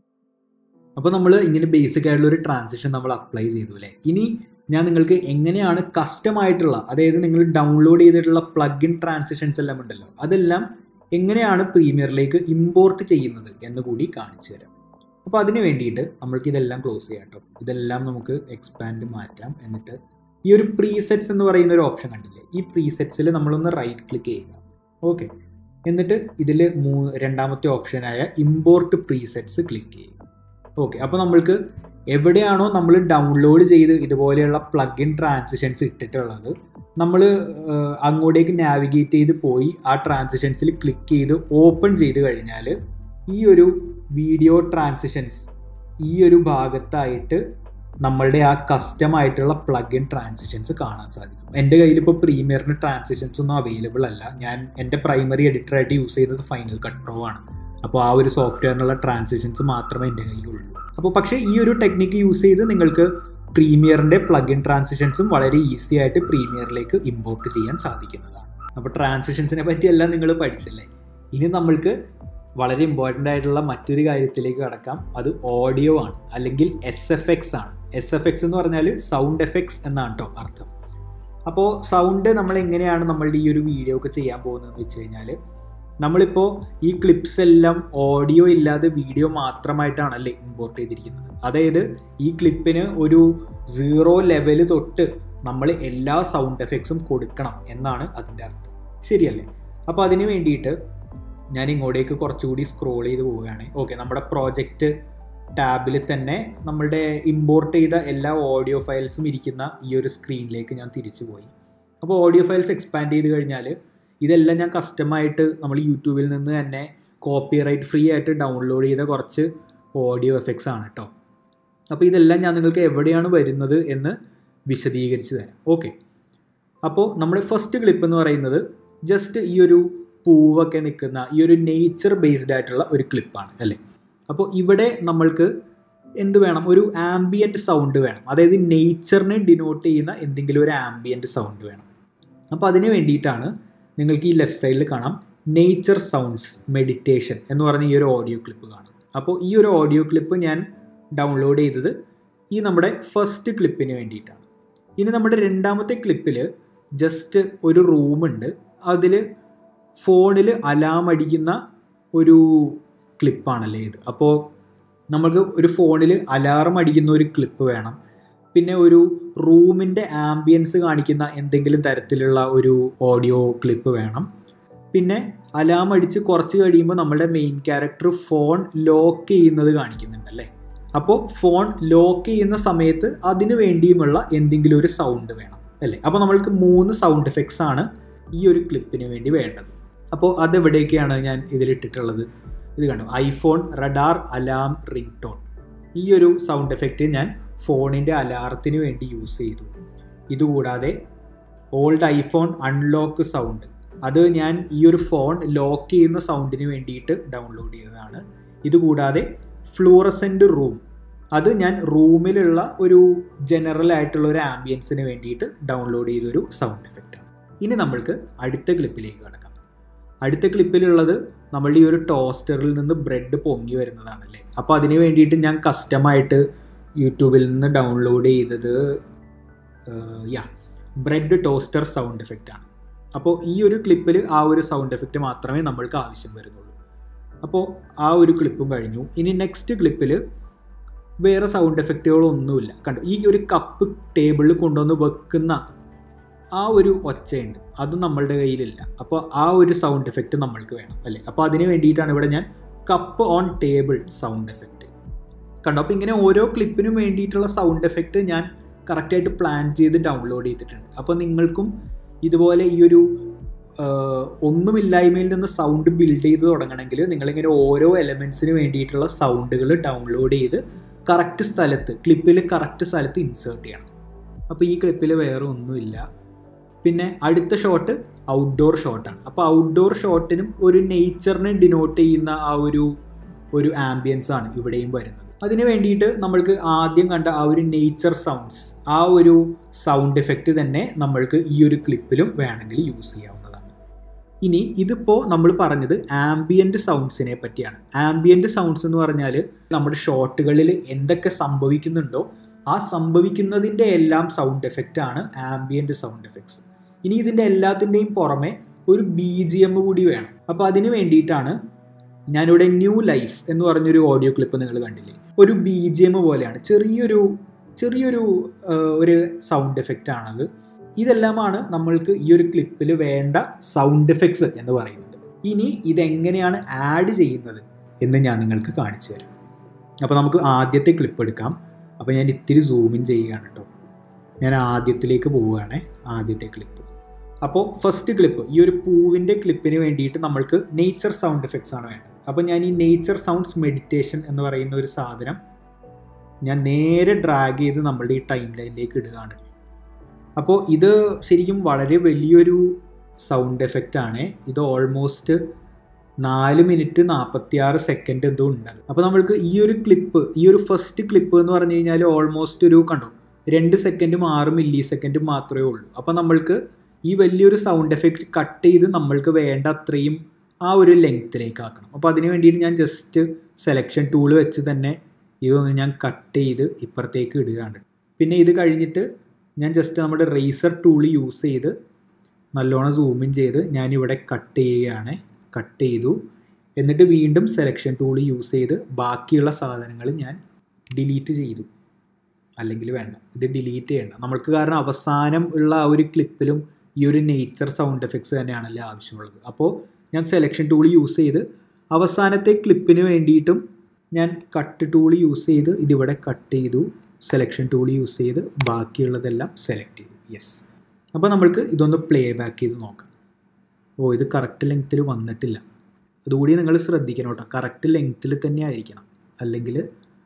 അപ്പോൾ നമ്മൾ ഇങ്ങനെ ബേസിക് ആയിട്ടുള്ള ഒരു ട്രാൻസിഷൻ നമ്മൾ അപ്ലൈ ചെയ്തു അല്ലേ ഇനി ഞാൻ നിങ്ങൾക്ക് എങ്ങനെയാണ് കസ്റ്റം ആയിട്ടുള്ള അതായത് നിങ്ങൾ ഡൗൺലോഡ് ചെയ്തിട്ടുള്ള പ്ലഗ് ഇൻ ട്രാൻസിഷൻസ് എല്ലാം ഉണ്ടല്ലോ അതെല്ലാം എങ്ങനെയാണ് പ്രീമിയറിലേക്ക് ഇമ്പോർട്ട് ചെയ്യുന്നത് എന്ന് കൂടി കാണിച്ചു തരാം അപ്പോൾ അതിന് വേണ്ടിയിട്ട് നമ്മൾക്ക് ഇതെല്ലാം ക്ലോസ് ചെയ്യാം കേട്ടോ ഇതെല്ലാം നമുക്ക് എക്സ്പാൻഡ് മാറ്റാം എന്നിട്ട് ഈ ഒരു പ്രീസെറ്റ്സ് എന്ന് പറയുന്ന ഒരു ഓപ്ഷൻ കണ്ടില്ലേ ഈ പ്രീസെറ്റ്സിൽ നമ്മളൊന്ന് റൈറ്റ് ക്ലിക്ക് ചെയ്യുക ഓക്കെ എന്നിട്ട് ഇതിൽ മൂ രണ്ടാമത്തെ ഓപ്ഷനായ ഇമ്പോർട്ട് പ്രീസെറ്റ്സ് ക്ലിക്ക് ചെയ്യുക ഓക്കെ അപ്പോൾ നമ്മൾക്ക് എവിടെയാണോ നമ്മൾ ഡൗൺലോഡ് ചെയ്ത് ഇതുപോലെയുള്ള പ്ലഗ് ഇൻ ട്രാൻസിഷൻസ് ഇട്ടിട്ടുള്ളത് നമ്മൾ അങ്ങോട്ടേക്ക് നാവിഗേറ്റ് ചെയ്ത് പോയി ആ ട്രാൻസിഷൻസിൽ ക്ലിക്ക് ചെയ്ത് ഓപ്പൺ ചെയ്ത് കഴിഞ്ഞാൽ ഈ ഒരു വീഡിയോ ട്രാൻസിഷൻസ് ഈ ഒരു ഭാഗത്തായിട്ട് നമ്മളുടെ ആ കസ്റ്റം ആയിട്ടുള്ള പ്ലഗ് ഇൻ ട്രാൻസിഷൻസ് കാണാൻ സാധിക്കും എൻ്റെ കയ്യിൽ ഇപ്പോൾ പ്രീമിയറിന് ട്രാൻസിഷൻസ് ഒന്നും അവൈലബിൾ അല്ല ഞാൻ എൻ്റെ പ്രൈമറി എഡിറ്ററായിട്ട് യൂസ് ചെയ്യുന്നത് ഫൈനൽ കട്ട് പ്രോ ആണ് അപ്പോൾ ആ ഒരു സോഫ്റ്റ്വെയറിനുള്ള ട്രാൻസിഷൻസ് മാത്രമേ എൻ്റെ കയ്യിലുള്ളൂ അപ്പോൾ പക്ഷേ ഈ ഒരു ടെക്നിക്ക് യൂസ് ചെയ്ത് നിങ്ങൾക്ക് പ്രീമിയറിൻ്റെ പ്ലഗ് ഇൻ ട്രാൻസിഷൻസും വളരെ ഈസി ആയിട്ട് പ്രീമിയറിലേക്ക് ഇമ്പോർട്ട് ചെയ്യാൻ സാധിക്കുന്നതാണ് അപ്പോൾ ട്രാൻസിഷൻസിനെ പറ്റിയെല്ലാം നിങ്ങൾ പഠിച്ചല്ലേ ഇനി നമ്മൾക്ക് വളരെ ഇമ്പോർട്ടൻ്റ് ആയിട്ടുള്ള മറ്റൊരു കാര്യത്തിലേക്ക് കടക്കാം അത് ഓഡിയോ ആണ് അല്ലെങ്കിൽ എസ് എഫ് എക്സ് ആണ് എസ് എഫ് എക്സ് എന്ന് പറഞ്ഞാൽ സൗണ്ട് എഫക്ട്സ് എന്നാണ് കേട്ടോ അർത്ഥം അപ്പോൾ സൗണ്ട് നമ്മൾ എങ്ങനെയാണ് നമ്മളുടെ ഈ ഒരു വീഡിയോ ഒക്കെ ചെയ്യാൻ പോകുന്നതെന്ന് വെച്ച് കഴിഞ്ഞാൽ നമ്മളിപ്പോൾ ഈ ക്ലിപ്സ് എല്ലാം ഓഡിയോ ഇല്ലാതെ വീഡിയോ മാത്രമായിട്ടാണല്ലേ ഇമ്പോർട്ട് ചെയ്തിരിക്കുന്നത് അതായത് ഈ ക്ലിപ്പിന് ഒരു സീറോ ലെവല് തൊട്ട് നമ്മൾ എല്ലാ സൗണ്ട് എഫക്ട്സും കൊടുക്കണം എന്നാണ് അതിൻ്റെ അർത്ഥം ശരിയല്ലേ അപ്പോൾ അതിന് വേണ്ടിയിട്ട് ഞാൻ ഇങ്ങോട്ടേക്ക് കുറച്ചുകൂടി സ്ക്രോൾ ചെയ്ത് പോവുകയാണ് ഓക്കെ നമ്മുടെ പ്രോജക്റ്റ് ടാബിൽ തന്നെ നമ്മളുടെ ഇമ്പോർട്ട് ചെയ്ത എല്ലാ ഓഡിയോ ഫയൽസും ഇരിക്കുന്ന ഈ ഒരു സ്ക്രീനിലേക്ക് ഞാൻ തിരിച്ചു പോയി അപ്പോൾ ഓഡിയോ ഫയൽസ് എക്സ്പാൻഡ് ചെയ്ത് കഴിഞ്ഞാൽ ഇതെല്ലാം ഞാൻ കസ്റ്റമായിട്ട് നമ്മൾ യൂട്യൂബിൽ നിന്ന് തന്നെ കോപ്പി റൈറ്റ് ഫ്രീ ആയിട്ട് ഡൗൺലോഡ് ചെയ്ത കുറച്ച് ഓഡിയോ എഫക്ട്സ് ആണ് കേട്ടോ അപ്പോൾ ഇതെല്ലാം ഞാൻ നിങ്ങൾക്ക് എവിടെയാണ് വരുന്നത് എന്ന് വിശദീകരിച്ച് തരാം ഓക്കെ അപ്പോൾ നമ്മുടെ ഫസ്റ്റ് ക്ലിപ്പ് എന്ന് പറയുന്നത് ജസ്റ്റ് ഈ ഒരു പൂവൊക്കെ നിൽക്കുന്ന ഈ ഒരു നേച്ചർ ബേസ്ഡ് ആയിട്ടുള്ള ഒരു ക്ലിപ്പാണ് അല്ലേ അപ്പോൾ ഇവിടെ നമ്മൾക്ക് എന്ത് വേണം ഒരു ആംബിയൻറ്റ് സൗണ്ട് വേണം അതായത് നേച്ചറിനെ ഡിനോട്ട് ചെയ്യുന്ന എന്തെങ്കിലും ഒരു ആംബിയൻറ്റ് സൗണ്ട് വേണം അപ്പോൾ അതിന് വേണ്ടിയിട്ടാണ് നിങ്ങൾക്ക് ഈ ലെഫ്റ്റ് സൈഡിൽ കാണാം നേച്ചർ സൗണ്ട്സ് മെഡിറ്റേഷൻ എന്ന് പറഞ്ഞ ഈ ഒരു ഓഡിയോ ക്ലിപ്പ് കാണാം അപ്പോൾ ഈ ഒരു ഓഡിയോ ക്ലിപ്പ് ഞാൻ ഡൗൺലോഡ് ചെയ്തത് ഈ നമ്മുടെ ഫസ്റ്റ് ക്ലിപ്പിന് വേണ്ടിയിട്ടാണ് ഇനി നമ്മുടെ രണ്ടാമത്തെ ക്ലിപ്പിൽ ജസ്റ്റ് ഒരു റൂമുണ്ട് അതിൽ ഫോണിൽ അലാം അടിക്കുന്ന ഒരു ക്ലിപ്പാണല്ലേ ഇത് അപ്പോൾ നമുക്ക് ഒരു ഫോണിൽ അലാറം അടിക്കുന്ന ഒരു ക്ലിപ്പ് വേണം പിന്നെ ഒരു റൂമിൻ്റെ ആംബിയൻസ് കാണിക്കുന്ന എന്തെങ്കിലും തരത്തിലുള്ള ഒരു ഓഡിയോ ക്ലിപ്പ് വേണം പിന്നെ അലാം അടിച്ച് കുറച്ച് കഴിയുമ്പോൾ നമ്മുടെ മെയിൻ ക്യാരക്ടർ ഫോൺ ലോക്ക് ചെയ്യുന്നത് കാണിക്കുന്നുണ്ടല്ലേ അപ്പോൾ ഫോൺ ലോക്ക് ചെയ്യുന്ന സമയത്ത് അതിന് വേണ്ടിയുമുള്ള എന്തെങ്കിലും ഒരു സൗണ്ട് വേണം അല്ലേ അപ്പോൾ നമ്മൾക്ക് മൂന്ന് സൗണ്ട് എഫക്ട്സ് ആണ് ഈ ഒരു ക്ലിപ്പിന് വേണ്ടി വേണ്ടത് അപ്പോൾ അതെവിടേക്കാണ് ഞാൻ ഇതിലിട്ടിട്ടുള്ളത് ഇത് കണ്ടു iPhone radar alarm ringtone ഈ ഒരു സൗണ്ട് എഫക്റ്റ് ഞാൻ ഫോണിൻ്റെ അലാറത്തിന് വേണ്ടി യൂസ് ചെയ്തു ഇതുകൂടാതെ ഓൾഡ് ഐഫോൺ അൺലോക്ക് സൗണ്ട് അത് ഞാൻ ഈ ഒരു ഫോൺ ലോക്ക് ചെയ്യുന്ന സൗണ്ടിന് വേണ്ടിയിട്ട് ഡൗൺലോഡ് ചെയ്തതാണ് ഇതുകൂടാതെ ഫ്ലൂറസെൻ്റ് റൂം അത് ഞാൻ റൂമിലുള്ള ഒരു ജനറൽ ആയിട്ടുള്ള ഒരു ആംബിയൻസിന് വേണ്ടിയിട്ട് ഡൗൺലോഡ് ചെയ്തൊരു സൗണ്ട് എഫക്റ്റാണ് ഇനി നമ്മൾക്ക് അടുത്ത ക്ലിപ്പിലേക്ക് കിടക്കാം അടുത്ത ക്ലിപ്പിലുള്ളത് നമ്മളുടെ ഈ ഒരു ടോസ്റ്ററിൽ നിന്ന് ബ്രെഡ് പൊങ്ങി വരുന്നതാണല്ലേ അപ്പോൾ അതിന് വേണ്ടിയിട്ട് ഞാൻ കസ്റ്റമായിട്ട് യൂട്യൂബിൽ നിന്ന് ഡൗൺലോഡ് ചെയ്തത് യാ ബ്രെഡ് ടോസ്റ്റർ സൗണ്ട് എഫക്റ്റ് ആണ് അപ്പോൾ ഈ ഒരു ക്ലിപ്പിൽ ആ ഒരു സൗണ്ട് എഫക്റ്റ് മാത്രമേ നമ്മൾക്ക് ആവശ്യം വരുന്നുള്ളൂ അപ്പോൾ ആ ഒരു ക്ലിപ്പും കഴിഞ്ഞു ഇനി നെക്സ്റ്റ് ക്ലിപ്പിൽ വേറെ സൗണ്ട് എഫക്റ്റുകളൊന്നുമില്ല കണ്ടു ഈ ഒരു കപ്പ് ടേബിളിൽ കൊണ്ടുവന്ന് വെക്കുന്ന ആ ഒരു ഒച്ചയുണ്ട് അത് നമ്മളുടെ കയ്യിലില്ല അപ്പോൾ ആ ഒരു സൗണ്ട് എഫക്റ്റ് നമ്മൾക്ക് വേണം അല്ലേ അപ്പോൾ അതിന് വേണ്ടിയിട്ടാണ് ഇവിടെ ഞാൻ cup on table sound effect കണ്ടു അപ്പോൾ ഇങ്ങനെ ഓരോ ക്ലിപ്പിനും വേണ്ടിയിട്ടുള്ള സൗണ്ട് എഫക്റ്റ് ഞാൻ കറക്റ്റായിട്ട് പ്ലാൻ ചെയ്ത് ഡൗൺലോഡ് ചെയ്തിട്ടുണ്ട് അപ്പോൾ നിങ്ങൾക്കും ഇതുപോലെ ഈ ഒരു ഒന്നുമില്ലായ്മയിൽ നിന്ന് സൗണ്ട് ബിൽഡ് ചെയ്ത് തുടങ്ങണമെങ്കിൽ നിങ്ങളിങ്ങനെ ഓരോ എലമെൻസിന് വേണ്ടിയിട്ടുള്ള സൗണ്ടുകൾ ഡൗൺലോഡ് ചെയ്ത് കറക്റ്റ് സ്ഥലത്ത് ക്ലിപ്പിൽ കറക്റ്റ് സ്ഥലത്ത് ഇൻസേർട്ട് ചെയ്യണം അപ്പോൾ ഈ ക്ലിപ്പിൽ വേറെ ഒന്നുമില്ല പിന്നെ അടുത്ത ഷോട്ട് ഔട്ട്ഡോർ ഷോട്ടാണ് അപ്പോൾ ഔട്ട്ഡോർ ഷോട്ടിനും ഒരു നേച്ചറിനെ ഡിനോട്ട് ചെയ്യുന്ന ആ ഒരു ഒരു ആംബിയൻസ് ആണ് ഇവിടെയും വരുന്നത് അതിന് വേണ്ടിയിട്ട് നമ്മൾക്ക് ആദ്യം കണ്ട ആ ഒരു നേച്ചർ സൗണ്ട്സ് ആ ഒരു സൗണ്ട് എഫക്റ്റ് തന്നെ നമ്മൾക്ക് ഈ ഒരു ക്ലിപ്പിലും വേണമെങ്കിൽ യൂസ് ചെയ്യാവുന്നതാണ് ഇനി ഇതിപ്പോൾ നമ്മൾ പറഞ്ഞത് ആംബിയൻറ്റ് സൗണ്ട്സിനെ പറ്റിയാണ് ആംബിയൻറ്റ് സൗണ്ട്സ് എന്ന് പറഞ്ഞാൽ നമ്മുടെ ഷോട്ടുകളിൽ എന്തൊക്കെ സംഭവിക്കുന്നുണ്ടോ ആ സംഭവിക്കുന്നതിൻ്റെ എല്ലാം സൗണ്ട് എഫക്റ്റ് ആണ് ആംബിയൻറ്റ് സൗണ്ട് എഫക്ട്സ് ഇനി ഇതിൻ്റെ എല്ലാത്തിൻ്റെയും പുറമെ ഒരു ബി ജി എം കൂടി വേണം അപ്പോൾ അതിന് വേണ്ടിയിട്ടാണ് ഞാനിവിടെ ന്യൂ ലൈഫ് എന്ന് പറഞ്ഞൊരു ഓഡിയോ ക്ലിപ്പ് നിങ്ങൾ കണ്ടില്ലേ ഒരു ബി ജി എം പോലെയാണ് ചെറിയൊരു ചെറിയൊരു ഒരു സൗണ്ട് എഫക്റ്റ് ആണത് ഇതെല്ലാമാണ് നമ്മൾക്ക് ഈ ഒരു ക്ലിപ്പിൽ വേണ്ട സൗണ്ട് എഫക്ട്സ് എന്ന് പറയുന്നത് ഇനി ഇതെങ്ങനെയാണ് ആഡ് ചെയ്യുന്നത് എന്ന് ഞാൻ നിങ്ങൾക്ക് കാണിച്ചു തരാം അപ്പോൾ നമുക്ക് ആദ്യത്തെ ക്ലിപ്പ് എടുക്കാം അപ്പോൾ ഞാൻ ഇത്തിരി സൂമിൻ ചെയ്യുകയാണ് കേട്ടോ ഞാൻ ആദ്യത്തിലേക്ക് പോവുകയാണ് ആദ്യത്തെ ക്ലിപ്പ് അപ്പോൾ ഫസ്റ്റ് ക്ലിപ്പ് ഈ ഒരു പൂവിൻ്റെ ക്ലിപ്പിന് വേണ്ടിയിട്ട് നമ്മൾക്ക് നേച്ചർ സൗണ്ട് എഫക്ട്സ് ആണ് വേണ്ടത് അപ്പോൾ ഞാൻ ഈ നേച്ചർ സൗണ്ട്സ് മെഡിറ്റേഷൻ എന്ന് പറയുന്ന ഒരു സാധനം ഞാൻ നേരെ ഡ്രാഗ് ചെയ്ത് നമ്മളുടെ ഈ ടൈം ലൈനിലേക്ക് ഇടുകയാണ് അപ്പോൾ ഇത് ശരിക്കും വളരെ വലിയൊരു സൗണ്ട് എഫക്റ്റ് ആണ് ഇത് ഓൾമോസ്റ്റ് നാല് മിനിറ്റ് നാൽപ്പത്തി ആറ് സെക്കൻഡ് എന്തോ ഉണ്ട് അപ്പോൾ നമ്മൾക്ക് ഈ ഒരു ക്ലിപ്പ് ഈ ഒരു ഫസ്റ്റ് ക്ലിപ്പ് എന്ന് പറഞ്ഞു കഴിഞ്ഞാൽ ഓൾമോസ്റ്റ് ഒരു കണ്ടോ രണ്ട് സെക്കൻഡും ആറ് മില്ലി സെക്കൻഡും മാത്രമേ ഉള്ളൂ അപ്പോൾ നമ്മൾക്ക് ഈ വലിയൊരു സൗണ്ട് എഫക്റ്റ് കട്ട് ചെയ്ത് നമ്മൾക്ക് വേണ്ട അത്രയും ആ ഒരു ലെങ്ത്തിലേക്ക് ആക്കണം അപ്പോൾ അതിന് വേണ്ടിയിട്ട് ഞാൻ ജസ്റ്റ് സെലക്ഷൻ ടൂൾ വെച്ച് തന്നെ ഇതൊന്ന് ഞാൻ കട്ട് ചെയ്ത് ഇപ്പുറത്തേക്ക് ഇടുകയാണ് പിന്നെ ഇത് കഴിഞ്ഞിട്ട് ഞാൻ ജസ്റ്റ് നമ്മുടെ റേസർ ടൂൾ യൂസ് ചെയ്ത് നല്ലോണം സൂമിൻ ചെയ്ത് ഞാനിവിടെ കട്ട് ചെയ്യുകയാണ് കട്ട് ചെയ്തു എന്നിട്ട് വീണ്ടും സെലക്ഷൻ ടൂൾ യൂസ് ചെയ്ത് ബാക്കിയുള്ള സാധനങ്ങൾ ഞാൻ ഡിലീറ്റ് ചെയ്തു അല്ലെങ്കിൽ വേണ്ട ഇത് ഡിലീറ്റ് ചെയ്യണ്ട നമ്മൾക്ക് കാരണം അവസാനം ഉള്ള ആ ഒരു ക്ലിപ്പിലും ഈ ഒരു നേച്ചർ സൗണ്ട് എഫക്ട്സ് തന്നെയാണല്ലോ ആവശ്യമുള്ളത് അപ്പോൾ ഞാൻ സെലക്ഷൻ ടൂൾ യൂസ് ചെയ്ത് അവസാനത്തെ ക്ലിപ്പിന് വേണ്ടിയിട്ടും ഞാൻ കട്ട് ടൂൾ യൂസ് ചെയ്ത് ഇതിവിടെ കട്ട് ചെയ്തു സെലക്ഷൻ ടൂൾ യൂസ് ചെയ്ത് ബാക്കിയുള്ളതെല്ലാം സെലക്ട് ചെയ്തു യെസ് അപ്പോൾ നമ്മൾക്ക് ഇതൊന്ന് പ്ലേ ബാക്ക് ചെയ്ത് നോക്കാം ഓ ഇത് കറക്റ്റ് ലെങ്ത്തിൽ വന്നിട്ടില്ല അതുകൂടി നിങ്ങൾ ശ്രദ്ധിക്കണം കേട്ടോ കറക്റ്റ് ലെങ്ത്തിൽ തന്നെ ആയിരിക്കണം അല്ലെങ്കിൽ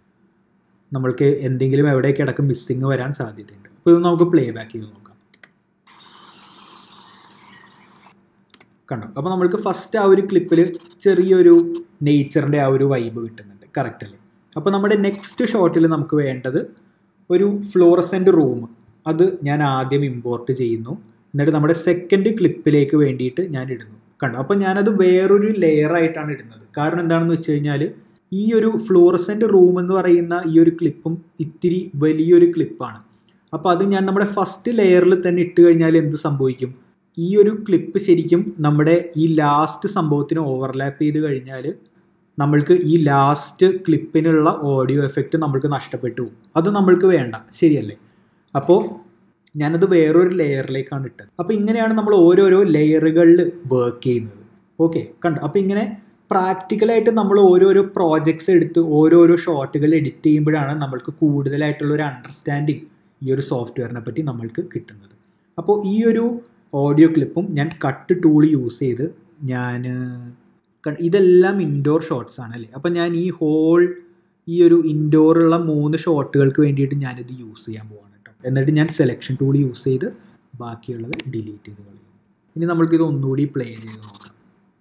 നമ്മൾക്ക് എന്തെങ്കിലും എവിടെയൊക്കെ ഇടക്ക് മിസ്സിങ് വരാൻ സാധ്യതയുണ്ട് അപ്പോൾ ഇത് നമുക്ക് പ്ലേ ബാക്ക് ചെയ്ത് നോക്കാം കണ്ടോ അപ്പോൾ നമ്മൾക്ക് ഫസ്റ്റ് ആ ഒരു ക്ലിപ്പിൽ ചെറിയൊരു നേച്ചറിൻ്റെ ആ ഒരു വൈബ് കിട്ടുന്നുണ്ട് കറക്റ്റ് അല്ലേ അപ്പോൾ നമ്മുടെ നെക്സ്റ്റ് ഷോട്ടിൽ നമുക്ക് വേണ്ടത് ഒരു ഫ്ലോറസെൻ്റ് റൂം അത് ഞാൻ ആദ്യം ഇമ്പോർട്ട് ചെയ്യുന്നു എന്നിട്ട് നമ്മുടെ സെക്കൻഡ് ക്ലിപ്പിലേക്ക് വേണ്ടിയിട്ട് ഞാൻ ഇടുന്നു കണ്ടോ അപ്പോൾ ഞാനത് വേറൊരു ലെയർ ആയിട്ടാണ് ഇടുന്നത് കാരണം എന്താണെന്ന് വെച്ച് കഴിഞ്ഞാൽ ഈ ഒരു ഫ്ലോറസെൻ്റ് റൂം എന്ന് പറയുന്ന ഈ ഒരു ക്ലിപ്പും ഇത്തിരി വലിയൊരു ക്ലിപ്പാണ് അപ്പോൾ അത് ഞാൻ നമ്മുടെ ഫസ്റ്റ് ലെയറിൽ തന്നെ ഇട്ട് കഴിഞ്ഞാൽ എന്ത് സംഭവിക്കും ഈ ഒരു ക്ലിപ്പ് ശരിക്കും നമ്മുടെ ഈ ലാസ്റ്റ് സംഭവത്തിന് ഓവർലാപ്പ് ചെയ്ത് കഴിഞ്ഞാൽ നമ്മൾക്ക് ഈ ലാസ്റ്റ് ക്ലിപ്പിനുള്ള ഓഡിയോ എഫക്റ്റ് നമ്മൾക്ക് നഷ്ടപ്പെട്ടു പോകും അത് നമ്മൾക്ക് വേണ്ട ശരിയല്ലേ അപ്പോൾ ഞാനത് വേറൊരു ലെയറിലേക്കാണ് ഇട്ടത് അപ്പോൾ ഇങ്ങനെയാണ് നമ്മൾ ഓരോരോ ലെയറുകളിൽ വർക്ക് ചെയ്യുന്നത് ഓക്കെ കണ്ടു അപ്പോൾ ഇങ്ങനെ പ്രാക്ടിക്കലായിട്ട് നമ്മൾ ഓരോരോ പ്രോജക്ട്സ് എടുത്ത് ഓരോരോ ഷോട്ടുകൾ എഡിറ്റ് ചെയ്യുമ്പോഴാണ് നമ്മൾക്ക് കൂടുതലായിട്ടുള്ള ഒരു അണ്ടർസ്റ്റാൻഡിങ് ഈ ഒരു സോഫ്റ്റ്വെയറിനെ പറ്റി നമ്മൾക്ക് കിട്ടുന്നത് അപ്പോൾ ഈ ഒരു ഓഡിയോ ക്ലിപ്പും ഞാൻ കട്ട് ടൂൾ യൂസ് ചെയ്ത് ഞാൻ ഇതെല്ലാം ഇൻഡോർ ഷോട്ട്സ് ആണ് അല്ലേ അപ്പോൾ ഞാൻ ഈ ഹോൾ ഈ ഒരു ഇൻഡോറുള്ള മൂന്ന് ഷോട്ടുകൾക്ക് വേണ്ടിയിട്ട് ഞാനിത് യൂസ് ചെയ്യാൻ പോവാണ് കേട്ടോ എന്നിട്ട് ഞാൻ സെലക്ഷൻ ടൂൾ യൂസ് ചെയ്ത് ബാക്കിയുള്ളത് ഡിലീറ്റ് ചെയ്ത് കളയും ഇനി നമ്മൾക്കിത് ഒന്നുകൂടി പ്ലേ ചെയ്ത് നോക്കാം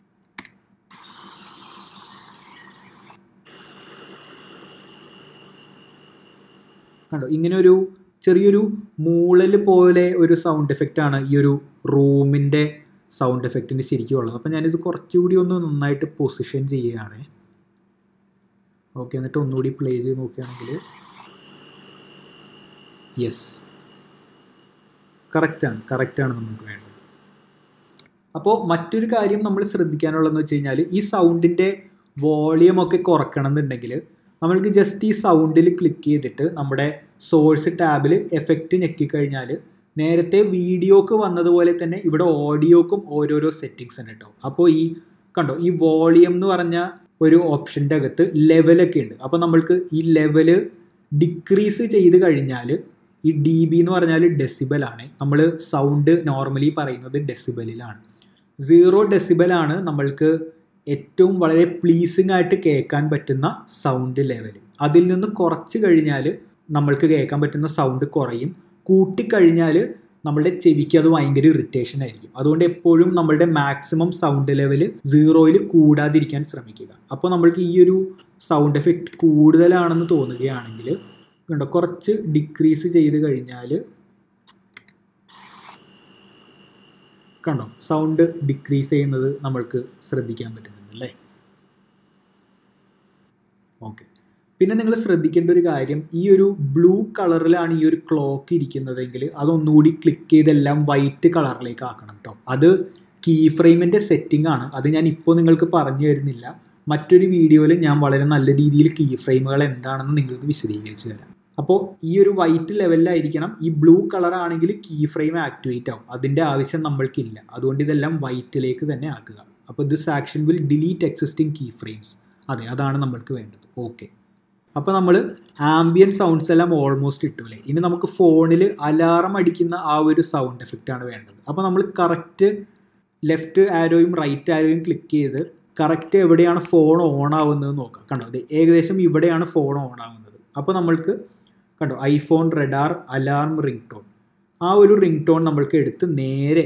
കണ്ടോ ഇങ്ങനെ ഒരു ചെറിയൊരു മൂളൽ പോലെ ഒരു സൗണ്ട് എഫക്റ്റ് ആണ് ഈ ഒരു റൂമിൻ്റെ സൗണ്ട് എഫക്റ്റിന് ശരിക്കും ഉള്ളത് അപ്പോൾ ഞാനിത് കുറച്ചുകൂടി ഒന്ന് നന്നായിട്ട് പൊസിഷൻ ചെയ്യുകയാണ് ഓക്കെ എന്നിട്ട് ഒന്നുകൂടി പ്ലേ ചെയ്ത് നോക്കുകയാണെങ്കിൽ യെസ് കറക്റ്റാണ് കറക്റ്റാണ് നമുക്ക് വേണ്ടത് അപ്പോൾ മറ്റൊരു കാര്യം നമ്മൾ ശ്രദ്ധിക്കാനുള്ളതെന്ന് വെച്ച് കഴിഞ്ഞാൽ ഈ സൗണ്ടിൻ്റെ വോളിയം ഒക്കെ കുറക്കണം എന്നുണ്ടെങ്കിൽ നമ്മൾക്ക് ജസ്റ്റ് ഈ സൗണ്ടിൽ ക്ലിക്ക് ചെയ്തിട്ട് നമ്മുടെ സോഴ്സ് ടാബിൽ എഫക്റ്റ് ഞെക്കിക്കഴിഞ്ഞാൽ നേരത്തെ വീഡിയോക്ക് വന്നതുപോലെ തന്നെ ഇവിടെ ഓഡിയോക്കും ഓരോരോ സെറ്റിങ്സ് ഉണ്ട് കേട്ടോ അപ്പോൾ ഈ കണ്ടോ ഈ വോളിയം എന്ന് പറഞ്ഞ ഒരു ഓപ്ഷൻ്റെ അകത്ത് ലെവലൊക്കെ ഉണ്ട് അപ്പോൾ നമ്മൾക്ക് ഈ ലെവല് ഡിക്രീസ് ചെയ്ത് കഴിഞ്ഞാൽ ഈ ഡി ബി എന്ന് പറഞ്ഞാൽ ഡെസിബലാണ് നമ്മൾ സൗണ്ട് നോർമലി പറയുന്നത് ഡെസിബലിലാണ് സീറോ ഡെസിബലാണ് നമ്മൾക്ക് ഏറ്റവും വളരെ പ്ലീസിങ് ആയിട്ട് കേൾക്കാൻ പറ്റുന്ന സൗണ്ട് ലെവൽ അതിൽ നിന്ന് കുറച്ച് കഴിഞ്ഞാൽ നമ്മൾക്ക് കേൾക്കാൻ പറ്റുന്ന സൗണ്ട് കുറയും കൂട്ടിക്കഴിഞ്ഞാൽ നമ്മളുടെ ചെവിക്ക് അത് ഭയങ്കര ഇറിറ്റേഷൻ ആയിരിക്കും അതുകൊണ്ട് എപ്പോഴും നമ്മളുടെ മാക്സിമം സൗണ്ട് ലെവൽ സീറോയിൽ കൂടാതിരിക്കാൻ ശ്രമിക്കുക അപ്പോൾ നമ്മൾക്ക് ഈ ഒരു സൗണ്ട് എഫക്റ്റ് കൂടുതലാണെന്ന് തോന്നുകയാണെങ്കിൽ കണ്ടോ കുറച്ച് ഡിക്രീസ് ചെയ്ത് കഴിഞ്ഞാൽ കണ്ടോ സൗണ്ട് ഡിക്രീസ് ചെയ്യുന്നത് നമ്മൾക്ക് ശ്രദ്ധിക്കാൻ പറ്റുന്നുണ്ട് അല്ലേ ഓക്കെ പിന്നെ നിങ്ങൾ ശ്രദ്ധിക്കേണ്ട ഒരു കാര്യം ഈ ഒരു ബ്ലൂ കളറിലാണ് ഈ ഒരു ക്ലോക്ക് ഇരിക്കുന്നതെങ്കിൽ അതൊന്നുകൂടി ക്ലിക്ക് ചെയ്തെല്ലാം വൈറ്റ് കളറിലേക്ക് ആക്കണം കേട്ടോ അത് കീ ഫ്രെയിമിൻ്റെ സെറ്റിംഗ് ആണ് അത് ഞാൻ ഇപ്പോൾ നിങ്ങൾക്ക് പറഞ്ഞു തരുന്നില്ല മറ്റൊരു വീഡിയോയിൽ ഞാൻ വളരെ നല്ല രീതിയിൽ കീ ഫ്രെയിമുകൾ എന്താണെന്ന് നിങ്ങൾക്ക് വിശദീകരിച്ച് തരാം അപ്പോൾ ഈ ഒരു വൈറ്റ് ലെവലിലായിരിക്കണം ഈ ബ്ലൂ കളർ ആണെങ്കിൽ കീ ഫ്രെയിം ആക്ടിവേറ്റ് ആവും അതിൻ്റെ ആവശ്യം നമ്മൾക്കില്ല അതുകൊണ്ട് ഇതെല്ലാം വൈറ്റിലേക്ക് തന്നെ ആക്കുക അപ്പോൾ this action will delete existing key frames അതെ അതാണ് നമ്മൾക്ക് വേണ്ടത് ഓക്കെ അപ്പോൾ നമ്മൾ ആംബിയൻ സൗണ്ട്സ് എല്ലാം ഓൾമോസ്റ്റ് ഇട്ടൂലേ ഇനി നമുക്ക് ഫോണിൽ അലാറം അടിക്കുന്ന ആ ഒരു സൗണ്ട് എഫക്റ്റ് ആണ് വേണ്ടത് അപ്പോൾ നമ്മൾ കറക്റ്റ് ലെഫ്റ്റ് ആരോയും റൈറ്റ് ആരോയും ക്ലിക്ക് ചെയ്ത് കറക്റ്റ് എവിടെയാണ് ഫോൺ ഓൺ ആവുന്നത് നോക്കാം കണ്ടോ അതെ ഏകദേശം ഇവിടെയാണ് ഫോൺ ഓൺ ആവുന്നത് അപ്പോൾ നമ്മൾക്ക് കണ്ടോ iPhone radar alarm ring tone ആ ഒരു റിംഗ് ടോൺ നമ്മൾക്ക് എടുത്ത് നേരെ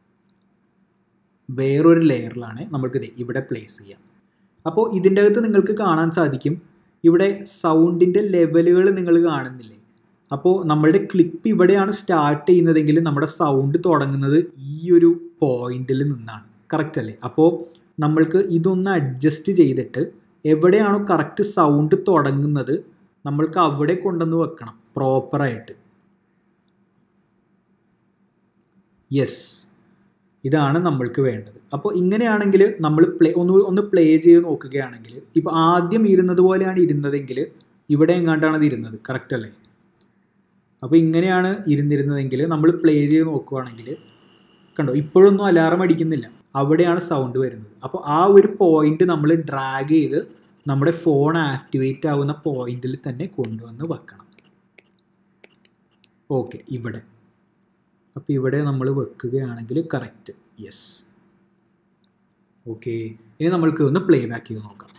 വേറൊരു ലെയറിലാണ് നമ്മൾക്ക് ഇവിടെ പ്ലേസ് ചെയ്യാം അപ്പോൾ ഇതിൻ്റെ അകത്ത് നിങ്ങൾക്ക് കാണാൻ സാധിക്കും ഇവിടെ സൗണ്ടിൻ്റെ ലെവലുകൾ നിങ്ങൾ കാണുന്നില്ലേ അപ്പോൾ നമ്മളുടെ ക്ലിപ്പ് ഇവിടെയാണ് സ്റ്റാർട്ട് ചെയ്യുന്നതെങ്കിൽ നമ്മുടെ സൗണ്ട് തുടങ്ങുന്നത് ഈ ഒരു പോയിന്റിൽ നിന്നാണ് കറക്റ്റ് അല്ലേ അപ്പോൾ നമ്മൾക്ക് ഇതൊന്ന് അഡ്ജസ്റ്റ് ചെയ്തിട്ട് എവിടെയാണോ കറക്റ്റ് സൗണ്ട് തുടങ്ങുന്നത് നമ്മൾക്ക് അവിടെ കൊണ്ടുവന്ന് വെക്കണം പ്രോപ്പറായിട്ട് യെസ് ഇതാണ് നമ്മൾക്ക് വേണ്ടത് അപ്പോൾ ഇങ്ങനെയാണെങ്കിൽ നമ്മൾ പ്ലേ ഒന്ന് ഒന്ന് പ്ലേ ചെയ്ത് നോക്കുകയാണെങ്കിൽ ഇപ്പോൾ ആദ്യം ഇരുന്നത് പോലെയാണ് ഇരുന്നതെങ്കിൽ ഇവിടെ എങ്ങാണ്ടാണ് അത് ഇരുന്നത് കറക്റ്റ് അല്ലേ അപ്പോൾ ഇങ്ങനെയാണ് ഇരുന്നിരുന്നതെങ്കിൽ നമ്മൾ പ്ലേ ചെയ്ത് നോക്കുവാണെങ്കിൽ കണ്ടോ ഇപ്പോഴൊന്നും അലാറം അടിക്കുന്നില്ല അവിടെയാണ് സൗണ്ട് വരുന്നത് അപ്പോൾ ആ ഒരു പോയിന്റ് നമ്മൾ ഡ്രാഗ് ചെയ്ത് നമ്മുടെ ഫോൺ ആക്ടിവേറ്റ് ആവുന്ന പോയിന്റിൽ തന്നെ കൊണ്ടുവന്ന് വെക്കണം ഓക്കെ ഇവിടെ അപ്പോൾ ഇവിടെ നമ്മൾ വെക്കുകയാണെങ്കിൽ കറക്റ്റ് യെസ് ഓക്കെ ഇനി നമ്മൾക്ക് ഒന്ന് പ്ലേ ബാക്ക് ചെയ്ത് നോക്കാം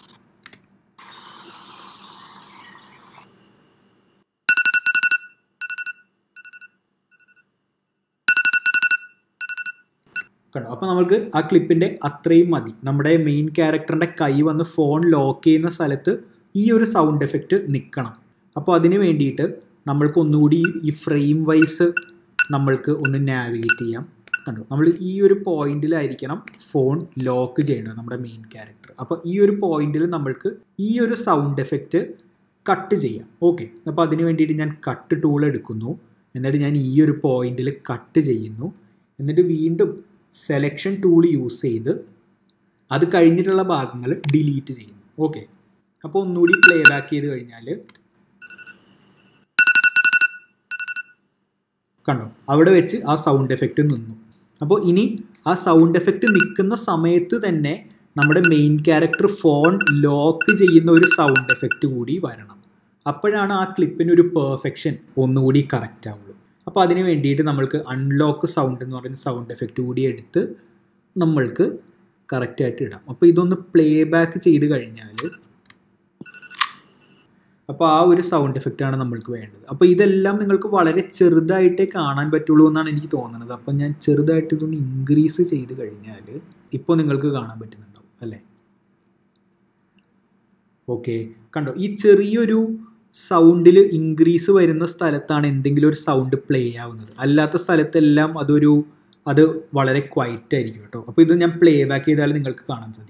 കണ്ടോ അപ്പോൾ നമുക്ക് ആ ക്ലിപ്പിൻ്റെ അത്രയും മതി നമ്മുടെ മെയിൻ ക്യാരക്ടറിൻ്റെ കൈ വന്ന് ഫോൺ ലോക്ക് ചെയ്യുന്ന സ്ഥലത്ത് ഈ ഒരു സൗണ്ട് എഫക്റ്റ് നിൽക്കണം അപ്പോൾ അതിന് വേണ്ടിയിട്ട് നമ്മൾക്ക് ഒന്നുകൂടി ഈ ഫ്രെയിം വൈസ് നമ്മൾക്ക് ഒന്ന് നാവിഗേറ്റ് ചെയ്യാം കണ്ടു നമ്മൾ ഈ ഒരു പോയിന്റിലായിരിക്കണം ഫോൺ ലോക്ക് ചെയ്യേണ്ടത് നമ്മുടെ മെയിൻ ക്യാരക്ടർ അപ്പോൾ ഈ ഒരു പോയിന്റിൽ നമ്മൾക്ക് ഈ ഒരു സൗണ്ട് എഫക്റ്റ് കട്ട് ചെയ്യാം ഓക്കെ അപ്പോൾ അതിന് വേണ്ടിയിട്ട് ഞാൻ കട്ട് ടൂൾ എടുക്കുന്നു എന്നിട്ട് ഞാൻ ഈ ഒരു പോയിന്റിൽ കട്ട് ചെയ്യുന്നു എന്നിട്ട് വീണ്ടും സെലക്ഷൻ ടൂൾ യൂസ് ചെയ്ത് അത് കഴിഞ്ഞിട്ടുള്ള ഭാഗങ്ങൾ ഡിലീറ്റ് ചെയ്യുന്നു ഓക്കെ അപ്പോൾ ഒന്നുകൂടി പ്ലേ ബാക്ക് ചെയ്ത് കഴിഞ്ഞാൽ കണ്ടോ അവിടെ വെച്ച് ആ സൗണ്ട് എഫക്റ്റ് നിന്നു അപ്പോൾ ഇനി ആ സൗണ്ട് എഫക്റ്റ് നിൽക്കുന്ന സമയത്ത് തന്നെ നമ്മുടെ മെയിൻ ക്യാരക്ടർ ഫോൺ ലോക്ക് ചെയ്യുന്ന ഒരു സൗണ്ട് എഫക്റ്റ് കൂടി വരണം അപ്പോഴാണ് ആ ക്ലിപ്പിന് ഒരു പെർഫെക്ഷൻ ഒന്നുകൂടി കറക്റ്റ് ആവുള്ളൂ അപ്പോൾ അതിന് വേണ്ടിയിട്ട് നമ്മൾക്ക് അൺലോക്ക് സൗണ്ട് എന്ന് പറയുന്ന സൗണ്ട് എഫക്റ്റ് കൂടി എടുത്ത് നമ്മൾക്ക് കറക്റ്റായിട്ട് ഇടാം അപ്പോൾ ഇതൊന്ന് പ്ലേ ബാക്ക് ചെയ്ത് കഴിഞ്ഞാൽ അപ്പോൾ ആ ഒരു സൗണ്ട് എഫക്റ്റാണ് നമ്മൾക്ക് വേണ്ടത് അപ്പോൾ ഇതെല്ലാം നിങ്ങൾക്ക് വളരെ ചെറുതായിട്ടേ കാണാൻ പറ്റുള്ളൂ എന്നാണ് എനിക്ക് തോന്നുന്നത് അപ്പോൾ ഞാൻ ചെറുതായിട്ട് ഇതൊന്ന് ഇൻക്രീസ് ചെയ്ത് കഴിഞ്ഞാൽ ഇപ്പോൾ നിങ്ങൾക്ക് കാണാൻ പറ്റുന്നുണ്ടാവും അല്ലേ ഓക്കെ കണ്ടോ ഈ ചെറിയൊരു സൗണ്ടിൽ ഇൻക്രീസ് വരുന്ന സ്ഥലത്താണ് എന്തെങ്കിലും ഒരു സൗണ്ട് പ്ലേ ആവുന്നത് അല്ലാത്ത സ്ഥലത്തെല്ലാം അതൊരു അത് വളരെ ക്വൈറ്റ് ആയിരിക്കും കേട്ടോ അപ്പോൾ ഇത് ഞാൻ പ്ലേ ബാക്ക് ചെയ്താൽ നിങ്ങൾക്ക് കാണാൻ സാധിക്കും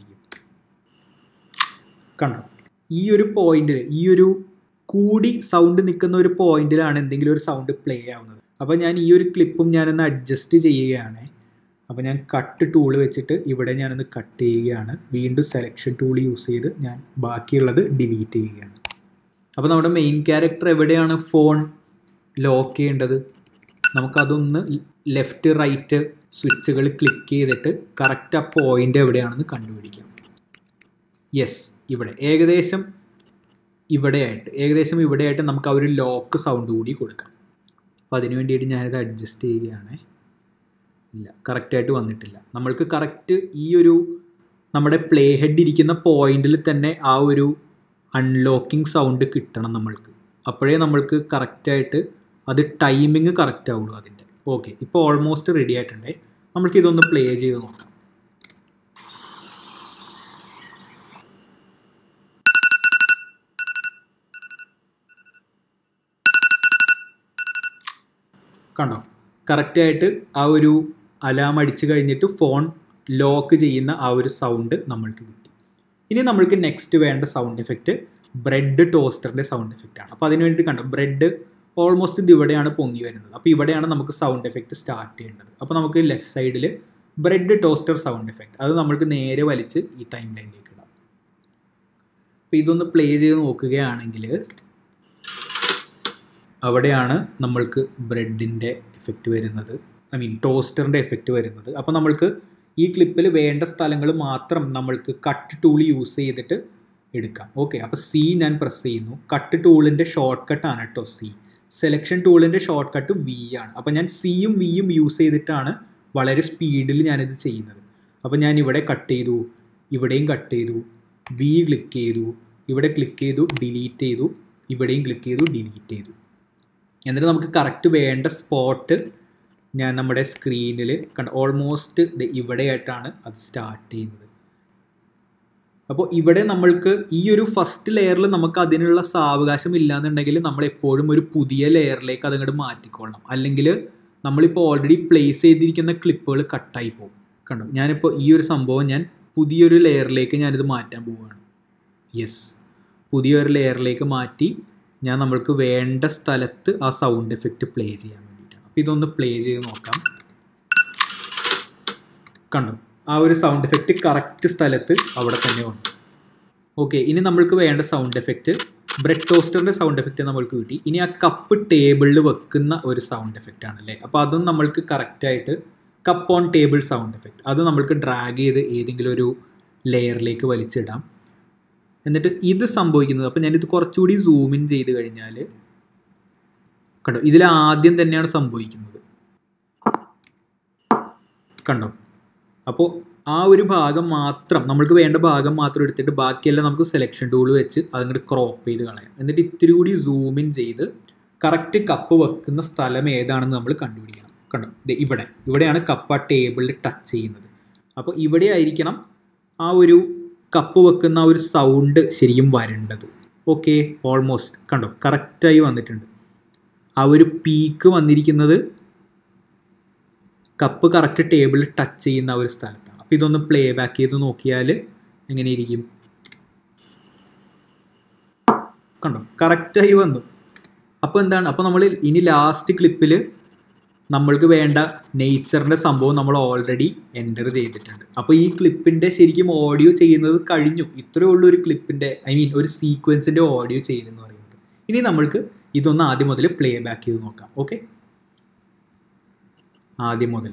കണ്ടോ ഈ ഒരു പോയിന്റിൽ ഈ ഒരു കൂടി സൗണ്ട് നിൽക്കുന്ന ഒരു പോയിന്റിലാണ് എന്തെങ്കിലും ഒരു സൗണ്ട് പ്ലേ ആവുന്നത് അപ്പോൾ ഞാൻ ഈ ഒരു ക്ലിപ്പും ഞാനൊന്ന് അഡ്ജസ്റ്റ് ചെയ്യുകയാണ് അപ്പോൾ ഞാൻ കട്ട് ടൂൾ വെച്ചിട്ട് ഇവിടെ ഞാനൊന്ന് കട്ട് ചെയ്യുകയാണ് വീണ്ടും സെലക്ഷൻ ടൂൾ യൂസ് ചെയ്ത് ഞാൻ ബാക്കിയുള്ളത് ഡിലീറ്റ് ചെയ്യുകയാണ് അപ്പോൾ നമ്മുടെ മെയിൻ ക്യാരക്ടർ എവിടെയാണ് ഫോൺ ലോക്ക് ചെയ്യേണ്ടത് നമുക്കതൊന്ന് ലെഫ്റ്റ് റൈറ്റ് സ്വിച്ചുകൾ ക്ലിക്ക് ചെയ്തിട്ട് കറക്റ്റ് ആ പോയിന്റ് എവിടെയാണെന്ന് കണ്ടുപിടിക്കാം യെസ് ഇവിടെ ഏകദേശം ഇവിടെയായിട്ട് ഏകദേശം ഇവിടെയായിട്ട് നമുക്ക് ആ ഒരു ലോക്ക് സൗണ്ട് കൂടി കൊടുക്കാം അപ്പോൾ അതിന് വേണ്ടിയിട്ട് ഞാനിത് അഡ്ജസ്റ്റ് ചെയ്യുകയാണ് ഇല്ല കറക്റ്റായിട്ട് വന്നിട്ടില്ല നമ്മൾക്ക് കറക്റ്റ് ഈ ഒരു നമ്മുടെ പ്ലേ ഹെഡ് ഇരിക്കുന്ന പോയിന്റിൽ തന്നെ ആ ഒരു അൺലോക്കിംഗ് സൗണ്ട് കിട്ടണം നമ്മൾക്ക് അപ്പോഴേ നമ്മൾക്ക് കറക്റ്റായിട്ട് അത് ടൈമിങ് കറക്റ്റ് ആവുള്ളൂ അതിൻ്റെ ഓക്കെ ഇപ്പോൾ ഓൾമോസ്റ്റ് റെഡി ആയിട്ടുണ്ടേ നമ്മൾക്ക് ഇതൊന്ന് പ്ലേ ചെയ്ത് നോക്കാം കണ്ടോ കറക്റ്റായിട്ട് ആ ഒരു അലാം അടിച്ചു കഴിഞ്ഞിട്ട് ഫോൺ ലോക്ക് ചെയ്യുന്ന ആ ഒരു സൗണ്ട് നമ്മൾക്ക് കിട്ടി ഇനി നമ്മൾക്ക് നെക്സ്റ്റ് വേണ്ട സൗണ്ട് എഫക്റ്റ് ബ്രെഡ് ടോസ്റ്ററിൻ്റെ സൗണ്ട് എഫക്റ്റ് ആണ് അപ്പോൾ അതിന് വേണ്ടി കണ്ടോ ബ്രെഡ് ഓൾമോസ്റ്റ് ഇത് ഇവിടെയാണ് പൊങ്ങി വരുന്നത് അപ്പോൾ ഇവിടെയാണ് നമുക്ക് സൗണ്ട് എഫക്റ്റ് സ്റ്റാർട്ട് ചെയ്യേണ്ടത് അപ്പോൾ നമുക്ക് ലെഫ്റ്റ് സൈഡിൽ ബ്രെഡ് ടോസ്റ്റർ സൗണ്ട് എഫക്റ്റ് അത് നമ്മൾക്ക് നേരെ വലിച്ച് ഈ ടൈം ലൈനിലേക്ക് ഇടാം അപ്പോൾ ഇതൊന്ന് പ്ലേ ചെയ്ത് നോക്കുകയാണെങ്കിൽ അവിടെയാണ് നമ്മൾക്ക് ബ്രെഡിൻ്റെ എഫക്റ്റ് വരുന്നത് ഐ മീൻ ടോസ്റ്ററിൻ്റെ എഫക്റ്റ് വരുന്നത് അപ്പോൾ നമ്മൾക്ക് ഈ ക്ലിപ്പിൽ വേണ്ട സ്ഥലങ്ങൾ മാത്രം നമ്മൾക്ക് കട്ട് ടൂൾ യൂസ് ചെയ്തിട്ട് എടുക്കാം ഓക്കെ അപ്പോൾ സി ഞാൻ പ്രസ് ചെയ്യുന്നു കട്ട് ടൂളിൻ്റെ ഷോർട്ട് കട്ടാണ് കേട്ടോ സി സെലക്ഷൻ ടൂളിൻ്റെ ഷോർട്ട് കട്ട് വി ആണ് അപ്പോൾ ഞാൻ സിയും വിയും യൂസ് ചെയ്തിട്ടാണ് വളരെ സ്പീഡിൽ ഞാനിത് ചെയ്യുന്നത് അപ്പോൾ ഞാൻ ഇവിടെ കട്ട് ചെയ്തു ഇവിടെയും കട്ട് ചെയ്തു വി ക്ലിക്ക് ചെയ്തു ഇവിടെ ക്ലിക്ക് ചെയ്തു ഡിലീറ്റ് ചെയ്തു ഇവിടെയും ക്ലിക്ക് ചെയ്തു ഡിലീറ്റ് ചെയ്തു എന്നിട്ട് നമുക്ക് കറക്റ്റ് വേണ്ട സ്പോട്ട് ഞാൻ നമ്മുടെ സ്ക്രീനിൽ കണ്ട ഓൾമോസ്റ്റ് ഇവിടെയായിട്ടാണ് അത് സ്റ്റാർട്ട് ചെയ്യുന്നത് അപ്പോൾ ഇവിടെ നമ്മൾക്ക് ഈ ഒരു ഫസ്റ്റ് ലെയറിൽ നമുക്ക് അതിനുള്ള സാവകാശം ഇല്ലാന്നുണ്ടെങ്കിൽ നമ്മൾ എപ്പോഴും ഒരു പുതിയ ലെയറിലേക്ക് അതങ്ങോട്ട് മാറ്റിക്കൊള്ളണം അല്ലെങ്കിൽ നമ്മളിപ്പോൾ ഓൾറെഡി പ്ലേസ് ചെയ്തിരിക്കുന്ന ക്ലിപ്പുകൾ കട്ടായി പോകും കണ്ടോ ഞാനിപ്പോൾ ഈ ഒരു സംഭവം ഞാൻ പുതിയൊരു ലെയറിലേക്ക് ഞാനിത് മാറ്റാൻ പോവുകയാണ് യെസ് പുതിയൊരു ലെയറിലേക്ക് മാറ്റി ഞാൻ നമ്മൾക്ക് വേണ്ട സ്ഥലത്ത് ആ സൗണ്ട് എഫക്റ്റ് പ്ലേ ചെയ്യാൻ വേണ്ടിയിട്ടാണ് അപ്പോൾ ഇതൊന്ന് പ്ലേ ചെയ്ത് നോക്കാം കണ്ടോ ആ ഒരു സൗണ്ട് എഫക്റ്റ് കറക്റ്റ് സ്ഥലത്ത് അവിടെ തന്നെ ഉണ്ട് ഓക്കെ ഇനി നമ്മൾക്ക് വേണ്ട സൗണ്ട് എഫക്റ്റ് ബ്രെഡ് ടോസ്റ്ററിൻ്റെ സൗണ്ട് എഫക്റ്റ് നമ്മൾക്ക് കിട്ടി ഇനി ആ കപ്പ് ടേബിളിൽ വെക്കുന്ന ഒരു സൗണ്ട് എഫക്റ്റ് ആണല്ലേ അപ്പോൾ അതും നമ്മൾക്ക് കറക്റ്റായിട്ട് cup on table sound effect അത് നമ്മൾക്ക് ഡ്രാഗ് ചെയ്ത് ഏതെങ്കിലും ഒരു ലെയറിലേക്ക് വലിച്ചിടാം എന്നിട്ട് ഇത് സംഭവിക്കുന്നത് അപ്പോൾ ഞാനിത് കുറച്ചുകൂടി സൂം ഇൻ ചെയ്ത് കഴിഞ്ഞാൽ കണ്ടോ ഇതിൽ ആദ്യം തന്നെയാണ് സംഭവിക്കുന്നത് കണ്ടോ അപ്പോൾ ആ ഒരു ഭാഗം മാത്രം നമ്മൾക്ക് വേണ്ട ഭാഗം മാത്രം എടുത്തിട്ട് ബാക്കിയെല്ലാം നമുക്ക് സെലക്ഷൻ ടൂൾ വെച്ച് അതങ്ങോട്ട് ക്രോപ്പ് ചെയ്ത് കളയാം എന്നിട്ട് ഇത്തിരി കൂടി സൂം ഇൻ ചെയ്ത് കറക്റ്റ് കപ്പ് വെക്കുന്ന സ്ഥലം ഏതാണെന്ന് നമ്മൾ കണ്ടുപിടിക്കണം കണ്ടോ ഇവിടെ ഇവിടെയാണ് കപ്പ് ആ ടേബിളിൽ ടച്ച് ചെയ്യുന്നത് അപ്പോൾ ഇവിടെ ആയിരിക്കണം ആ ഒരു കപ്പ് വെക്കുന്ന ആ ഒരു സൗണ്ട് ശരിക്കും വരേണ്ടത് ഓക്കെ ഓൾമോസ്റ്റ് കണ്ടോ കറക്റ്റായി വന്നിട്ടുണ്ട് ആ ഒരു പീക്ക് വന്നിരിക്കുന്നത് കപ്പ് കറക്റ്റ് ടേബിളിൽ ടച്ച് ചെയ്യുന്ന ആ ഒരു സ്ഥലത്താണ് അപ്പോൾ ഇതൊന്ന് പ്ലേ ബാക്ക് ചെയ്ത് നോക്കിയാൽ എങ്ങനെ ഇരിക്കും കണ്ടോ കറക്റ്റായി വന്നു അപ്പോൾ എന്താണ് അപ്പോൾ നമ്മൾ ഇനി ലാസ്റ്റ് ക്ലിപ്പിൽ നമ്മൾക്ക് വേണ്ട നേച്ചറിൻ്റെ സംഭവം നമ്മൾ ഓൾറെഡി എൻ്റർ ചെയ്തിട്ടുണ്ട് അപ്പോൾ ഈ ക്ലിപ്പിൻ്റെ ശരിക്കും ഓഡിയോ ചെയ്യുന്നത് കഴിഞ്ഞു ഇത്രയേ ഉള്ളൂ ഒരു ക്ലിപ്പിൻ്റെ ഐ മീൻ ഒരു സീക്വൻസിൻ്റെ ഓഡിയോ ചെയ്യുന്നതെന്ന് പറയുന്നത് ഇനി നമ്മൾക്ക് ഇതൊന്ന് ആദ്യം മുതൽ പ്ലേ ബാക്ക് ചെയ്ത് നോക്കാം ഓക്കെ ആദ്യം മുതൽ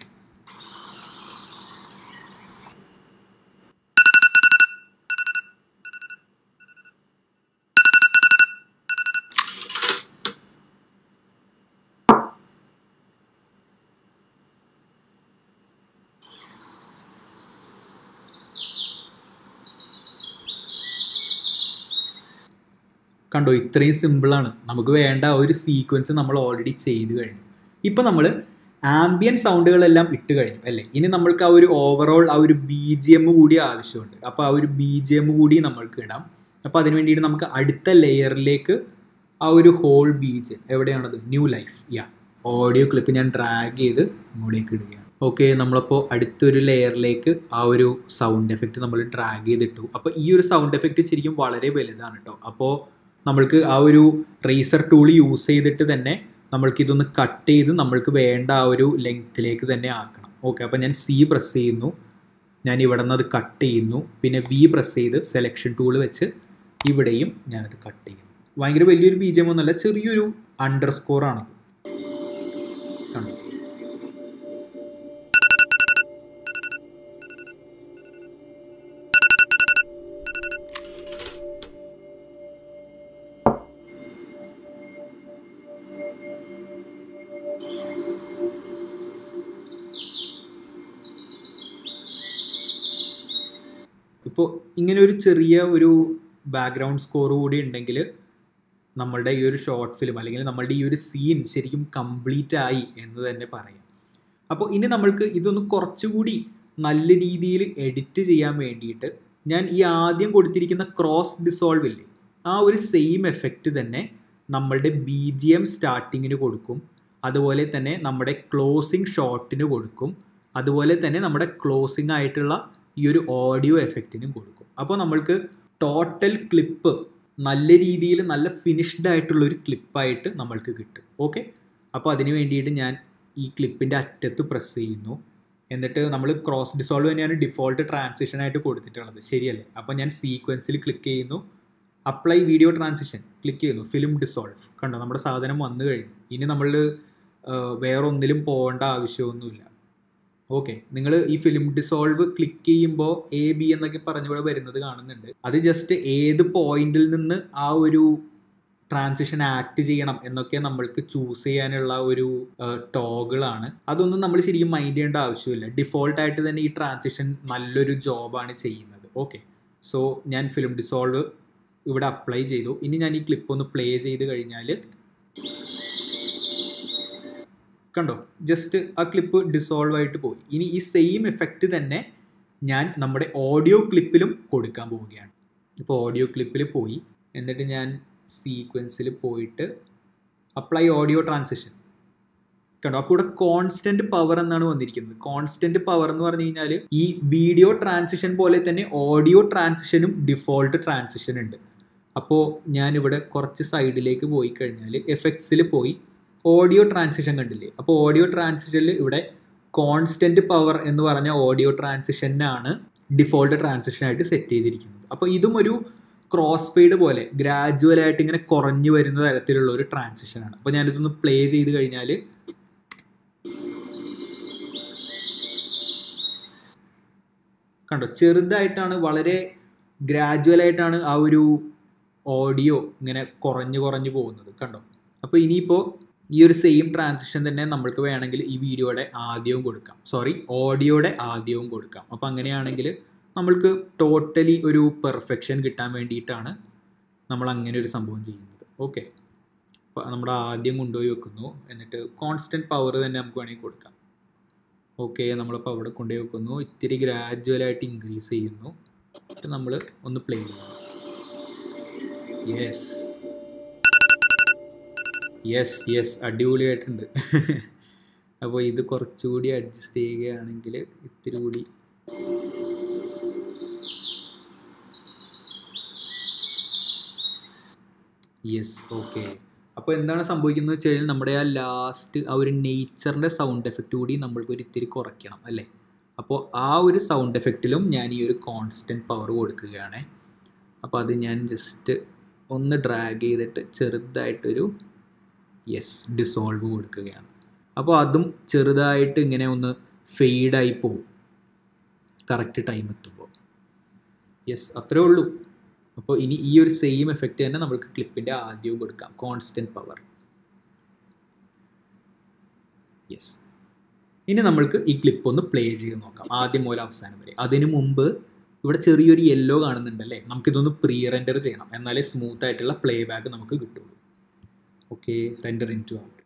കണ്ടോ ഇത്രയും സിമ്പിളാണ് നമുക്ക് വേണ്ട ഒരു സീക്വൻസ് നമ്മൾ ഓൾറെഡി ചെയ്ത് കഴിഞ്ഞു ഇപ്പം നമ്മൾ ആംബിയൻ സൗണ്ടുകളെല്ലാം ഇട്ട് കഴിഞ്ഞു അല്ലേ ഇനി നമ്മൾക്ക് ആ ഒരു ഓവറോൾ ആ ഒരു ബി ജി എം കൂടി ആവശ്യമുണ്ട് അപ്പോൾ ആ ഒരു ബി ജി എം കൂടി നമ്മൾക്ക് ഇടാം അപ്പോൾ അതിന് വേണ്ടിയിട്ട് നമുക്ക് അടുത്ത ലെയറിലേക്ക് ആ ഒരു ഹോൾ ബി ജി എവിടെയാണത് ന്യൂ ലൈഫ് യാ ഓഡിയോ ക്ലിപ്പ് ഞാൻ ഡ്രാഗ് ചെയ്ത് ഇങ്ങോട്ടേക്ക് ഇടുകയാണ് ഓക്കെ നമ്മളപ്പോൾ അടുത്തൊരു ലെയറിലേക്ക് ആ ഒരു സൗണ്ട് എഫക്റ്റ് നമ്മൾ ഡ്രാഗ് ചെയ്തിട്ടു അപ്പോൾ ഈ ഒരു സൗണ്ട് എഫക്റ്റ് ശരിക്കും വളരെ വലുതാണ് കേട്ടോ അപ്പോൾ നമ്മൾക്ക് ആ ഒരു റേസർ ടൂൾ യൂസ് ചെയ്തിട്ട് തന്നെ നമ്മൾക്ക് ഇതൊന്ന് കട്ട് ചെയ്ത് നമ്മൾക്ക് വേണ്ട ആ ഒരു ലെങ്ത്തിലേക്ക് തന്നെ ആക്കണം ഓക്കെ അപ്പോൾ ഞാൻ സി പ്രസ് ചെയ്യുന്നു ഞാൻ ഇവിടെ നിന്ന് അത് കട്ട് ചെയ്യുന്നു പിന്നെ വി പ്രസ് ചെയ്ത് സെലക്ഷൻ ടൂൾ വെച്ച് ഇവിടെയും ഞാനത് കട്ട് ചെയ്യുന്നു ഭയങ്കര വലിയൊരു ബീജം ഒന്നുമല്ല ചെറിയൊരു അണ്ടർ സ്കോർ ആണത് കണ്ടോ ഇപ്പോൾ ഇങ്ങനെ ഒരു ചെറിയ ഒരു ബാക്ക്ഗ്രൗണ്ട് സ്കോർ കൂടി ഉണ്ടെങ്കിൽ നമ്മളുടെ ഈ ഒരു ഷോർട്ട് ഫിലിം അല്ലെങ്കിൽ നമ്മളുടെ ഈ ഒരു സീൻ ശരിക്കും കംപ്ലീറ്റ് ആയി എന്ന് തന്നെ പറയാം അപ്പോൾ ഇനി നമ്മൾക്ക് ഇതൊന്ന് കുറച്ചുകൂടി നല്ല രീതിയിൽ എഡിറ്റ് ചെയ്യാൻ വേണ്ടിയിട്ട് ഞാൻ ഈ ആദ്യം കൊടുത്തിരിക്കുന്ന ക്രോസ് ഡിസോൾവ് ഇല്ലേ ആ ഒരു സെയിം എഫക്റ്റ് തന്നെ നമ്മളുടെ ബി ജി എം സ്റ്റാർട്ടിങ്ങിന് കൊടുക്കും അതുപോലെ തന്നെ നമ്മുടെ ക്ലോസിങ് ഷോട്ടിന് കൊടുക്കും അതുപോലെ തന്നെ നമ്മുടെ ക്ലോസിംഗ് ആയിട്ടുള്ള ഈ ഒരു ഓഡിയോ എഫക്റ്റിനും കൊടുക്കും അപ്പോൾ നമ്മൾക്ക് ടോട്ടൽ ക്ലിപ്പ് നല്ല രീതിയിൽ നല്ല ഫിനിഷ്ഡ് ആയിട്ടുള്ള ഒരു ക്ലിപ്പായിട്ട് നമ്മൾക്ക് കിട്ടും ഓക്കെ അപ്പോൾ അതിന് വേണ്ടിയിട്ട് ഞാൻ ഈ ക്ലിപ്പിൻ്റെ അറ്റത്ത് പ്രസ് ചെയ്യുന്നു എന്നിട്ട് നമ്മൾ ക്രോസ് ഡിസോൾവ് തന്നെയാണ് ഡിഫോൾട്ട് ട്രാൻസിഷൻ ആയിട്ട് കൊടുത്തിട്ടുള്ളത് ശരിയല്ലേ അപ്പോൾ ഞാൻ സീക്വൻസിൽ ക്ലിക്ക് ചെയ്യുന്നു അപ്ലൈ വീഡിയോ ട്രാൻസിഷൻ ക്ലിക്ക് ചെയ്യുന്നു ഫിലിം ഡിസോൾവ് കണ്ടോ നമ്മുടെ സാധനം വന്നു കഴിഞ്ഞു ഇനി നമ്മൾ വേറൊന്നിലും പോകേണ്ട ആവശ്യമൊന്നുമില്ല ഓക്കെ നിങ്ങൾ ഈ ഫിലിം ഡിസോൾവ് ക്ലിക്ക് ചെയ്യുമ്പോൾ എ ബി എന്നൊക്കെ പറഞ്ഞുകൂടെ വരുന്നത് കാണുന്നുണ്ട് അത് ജസ്റ്റ് ഏത് പോയിന്റിൽ നിന്ന് ആ ഒരു ട്രാൻസിഷൻ ആക്ട് ചെയ്യണം എന്നൊക്കെ നമ്മൾക്ക് ചൂസ് ചെയ്യാനുള്ള ഒരു ടോഗിളാണ് അതൊന്നും നമ്മൾ ശരിക്കും മൈൻഡ് ചെയ്യേണ്ട ആവശ്യമില്ല ഡിഫോൾട്ടായിട്ട് തന്നെ ഈ ട്രാൻസിഷൻ നല്ലൊരു ജോബാണ് ചെയ്യുന്നത് ഓക്കെ സോ ഞാൻ ഫിലിം ഡിസോൾവ് ഇവിടെ അപ്ലൈ ചെയ്തു ഇനി ഞാൻ ഈ ക്ലിപ്പ് ഒന്ന് പ്ലേ ചെയ്ത് കഴിഞ്ഞാൽ കണ്ടോ ജസ്റ്റ് ആ ക്ലിപ്പ് ഡിസോൾവ് ആയിട്ട് പോയി ഇനി ഈ സെയിം എഫക്റ്റ് തന്നെ ഞാൻ നമ്മുടെ ഓഡിയോ ക്ലിപ്പിലും കൊടുക്കാൻ പോവുകയാണ് ഇപ്പോൾ ഓഡിയോ ക്ലിപ്പിൽ പോയി എന്നിട്ട് ഞാൻ സീക്വൻസിൽ പോയിട്ട് അപ്ലൈ ഓഡിയോ ട്രാൻസിഷൻ കണ്ടോ അപ്പോൾ ഇവിടെ കോൺസ്റ്റന്റ് പവർ എന്നാണ് വന്നിരിക്കുന്നത് കോൺസ്റ്റന്റ് പവർ എന്ന് പറഞ്ഞു കഴിഞ്ഞാൽ ഈ വീഡിയോ ട്രാൻസിഷൻ പോലെ തന്നെ ഓഡിയോ ട്രാൻസിഷനും ഡിഫോൾട്ട് ട്രാൻസിഷൻ ഉണ്ട് അപ്പോൾ ഞാനിവിടെ കുറച്ച് സൈഡിലേക്ക് പോയി കഴിഞ്ഞാൽ എഫക്ട്സിൽ പോയി ഓഡിയോ ട്രാൻസിഷൻ കണ്ടില്ലേ അപ്പോൾ ഓഡിയോ ട്രാൻസിഷനിൽ ഇവിടെ കോൺസ്റ്റന്റ് പവർ എന്ന് പറഞ്ഞ ഓഡിയോ ട്രാൻസിഷനാണ് ഡിഫോൾട്ട് ട്രാൻസിഷനായിട്ട് സെറ്റ് ചെയ്തിരിക്കുന്നത് അപ്പോൾ ഇതും ഒരു ക്രോസ് ഫെയ്ഡ് പോലെ ഗ്രാജുവൽ ആയിട്ട് ഇങ്ങനെ കുറഞ്ഞു വരുന്ന തരത്തിലുള്ള ഒരു ട്രാൻസിഷനാണ് അപ്പോൾ ഞാനിതൊന്ന് പ്ലേ ചെയ്ത് കഴിഞ്ഞാൽ കണ്ടോ ചെറുതായിട്ടാണ് വളരെ ഗ്രാജുവലായിട്ടാണ് ആ ഒരു ഓഡിയോ ഇങ്ങനെ കുറഞ്ഞു കുറഞ്ഞു പോകുന്നത് കണ്ടോ അപ്പോൾ ഇനിയിപ്പോൾ ഈ ഒരു സെയിം ട്രാൻസിഷൻ തന്നെ നമ്മൾക്ക് വേണമെങ്കിൽ ഈ വീഡിയോയുടെ ആദ്യവും കൊടുക്കാം സോറി ഓഡിയോയുടെ ആദ്യവും കൊടുക്കാം അപ്പോൾ അങ്ങനെയാണെങ്കിൽ നമ്മൾക്ക് ടോട്ടലി ഒരു പെർഫെക്ഷൻ കിട്ടാൻ വേണ്ടിയിട്ടാണ് നമ്മൾ അങ്ങനെ ഒരു സംഭവം ചെയ്യുന്നത് ഓക്കെ അപ്പോൾ നമ്മുടെ ആദ്യം കൊണ്ടുപോയി വെക്കുന്നു എന്നിട്ട് കോൺസ്റ്റൻറ്റ് പവർ തന്നെ നമുക്ക് വേണമെങ്കിൽ കൊടുക്കാം ഓക്കെ നമ്മളിപ്പോൾ അവിടെ കൊണ്ടുപോയി വെക്കുന്നു ഇത്തിരി ഗ്രാജുവലായിട്ട് ഇൻക്രീസ് ചെയ്യുന്നു എന്നിട്ട് നമ്മൾ ഒന്ന് പ്ലേ ചെയ്യുന്നു യെസ് യെസ് യെസ് അടിപൊളിയായിട്ടുണ്ട് അപ്പോൾ ഇത് കുറച്ചുകൂടി അഡ്ജസ്റ്റ് ചെയ്യുകയാണെങ്കിൽ ഇത്തിരി കൂടി യെസ് ഓക്കെ അപ്പോൾ എന്താണ് സംഭവിക്കുന്നത് വെച്ച് കഴിഞ്ഞാൽ നമ്മുടെ ആ ലാസ്റ്റ് ആ ഒരു നേച്ചറിൻ്റെ സൗണ്ട് എഫക്റ്റ് കൂടി നമ്മൾക്ക് ഒരു ഇത്തിരി കുറയ്ക്കണം അല്ലേ അപ്പോൾ ആ ഒരു സൗണ്ട് എഫക്റ്റിലും ഞാൻ ഈ ഒരു കോൺസ്റ്റൻറ്റ് പവർ കൊടുക്കുകയാണ് അപ്പോൾ അത് ഞാൻ ജസ്റ്റ് ഒന്ന് ഡ്രാഗ് ചെയ്തിട്ട് ചെറുതായിട്ടൊരു യെസ് ഡിസോൾവ് കൊടുക്കുകയാണ് അപ്പോൾ അതും ചെറുതായിട്ട് ഇങ്ങനെ ഒന്ന് ഫെയ്ഡായി പോവും കറക്റ്റ് ടൈം എത്തുമ്പോൾ യെസ് അത്രേ ഉള്ളൂ അപ്പോൾ ഇനി ഈ ഒരു സെയിം എഫക്റ്റ് തന്നെ നമുക്ക് ക്ലിപ്പിൻ്റെ ആദ്യവും കൊടുക്കാം കോൺസ്റ്റൻറ്റ് പവർ യെസ് ഇനി നമ്മൾക്ക് ഈ ക്ലിപ്പ് ഒന്ന് പ്ലേ ചെയ്ത് നോക്കാം ആദ്യം മുതൽ അവസാനം വരെ അതിനു മുമ്പ് ഇവിടെ ചെറിയൊരു യെല്ലോ കാണുന്നുണ്ടല്ലേ നമുക്കിതൊന്ന് പ്രീ റെൻഡർ ചെയ്യണം എന്നാലേ സ്മൂത്ത് ആയിട്ടുള്ള പ്ലേ ബാക്ക് നമുക്ക് കിട്ടുള്ളൂ okay render in to out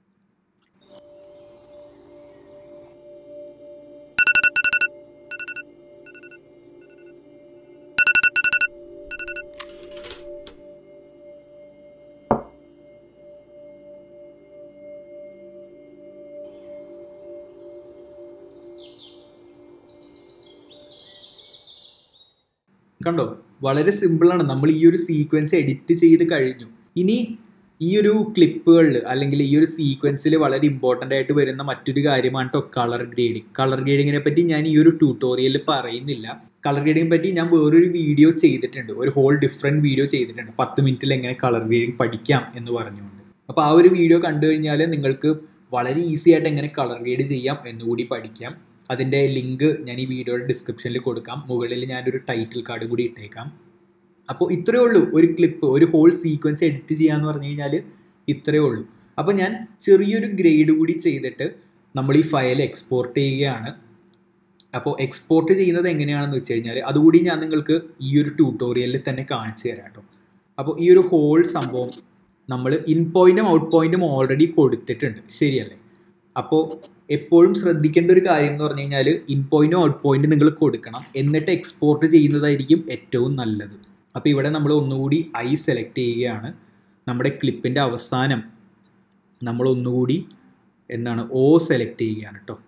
കണ്ടോ വളരെ സിമ്പിളാണ് നമ്മൾ ഈ ഒരു സീക്വൻസ് എഡിറ്റ് ചെയ്ത് കഴിഞ്ഞു ഇനി ഈ ഒരു ക്ലിപ്പുകളിൽ അല്ലെങ്കിൽ ഈ ഒരു സീക്വൻസിൽ വളരെ ഇമ്പോർട്ടൻ്റ് ആയിട്ട് വരുന്ന മറ്റൊരു കാര്യമാണ് കേട്ടോ കളർ ഗ്രേഡിങ് കളർ ഗ്രേഡിങ്ങിനെ പറ്റി ഞാൻ ഈ ഒരു ട്യൂട്ടോറിയലിൽ പറയുന്നില്ല കളർ ഗ്രേഡിങ്ങിനെ പറ്റി ഞാൻ വേറൊരു വീഡിയോ ചെയ്തിട്ടുണ്ട് ഒരു ഹോൾ ഡിഫറെൻറ്റ് വീഡിയോ ചെയ്തിട്ടുണ്ട് പത്ത് മിനിറ്റിൽ എങ്ങനെ കളർ ഗ്രേഡിങ് പഠിക്കാം എന്ന് പറഞ്ഞുകൊണ്ട് അപ്പോൾ ആ ഒരു വീഡിയോ കണ്ടു കഴിഞ്ഞാൽ നിങ്ങൾക്ക് വളരെ ഈസി ആയിട്ട് എങ്ങനെ കളർ ഗ്രേഡ് ചെയ്യാം എന്നുകൂടി പഠിക്കാം അതിൻ്റെ ലിങ്ക് ഞാൻ ഈ വീഡിയോയുടെ ഡിസ്ക്രിപ്ഷനിൽ കൊടുക്കാം മുകളിൽ ഞാനൊരു ടൈറ്റിൽ കാർഡ് കൂടി ഇട്ടേക്കാം അപ്പോൾ ഇത്രയേ ഉള്ളൂ ഒരു ക്ലിപ്പ് ഒരു ഹോൾ സീക്വൻസ് എഡിറ്റ് ചെയ്യാന്ന് പറഞ്ഞു കഴിഞ്ഞാൽ ഇത്രയേ ഉള്ളൂ അപ്പോൾ ഞാൻ ചെറിയൊരു ഗ്രേഡ് കൂടി ചെയ്തിട്ട് നമ്മൾ ഈ ഫയൽ എക്സ്പോർട്ട് ചെയ്യുകയാണ് അപ്പോൾ എക്സ്പോർട്ട് ചെയ്യുന്നത് എങ്ങനെയാണെന്ന് വെച്ച് കഴിഞ്ഞാൽ അതുകൂടി ഞാൻ നിങ്ങൾക്ക് ഈ ഒരു ട്യൂട്ടോറിയലിൽ തന്നെ കാണിച്ചു തരാം കേട്ടോ അപ്പോൾ ഈ ഒരു ഹോൾ സംഭവം നമ്മൾ ഇൻ പോയിന്റും ഔട്ട് പോയിന്റും ഓൾറെഡി കൊടുത്തിട്ടുണ്ട് ശരിയല്ലേ അപ്പോൾ എപ്പോഴും ശ്രദ്ധിക്കേണ്ട ഒരു കാര്യം എന്ന് പറഞ്ഞു കഴിഞ്ഞാൽ ഇൻ പോയിന്റും ഔട്ട് പോയിന്റും നിങ്ങൾ കൊടുക്കണം എന്നിട്ട് എക്സ്പോർട്ട് ചെയ്യുന്നതായിരിക്കും ഏറ്റവും നല്ലത് അപ്പോൾ ഇവിടെ നമ്മൾ ഒന്നുകൂടി ഐ സെലക്ട് ചെയ്യുകയാണ് നമ്മുടെ ക്ലിപ്പിൻ്റെ അവസാനം നമ്മൾ ഒന്നുകൂടി എന്താണ് ഓ സെലക്ട് ചെയ്യുകയാണ് കേട്ടോ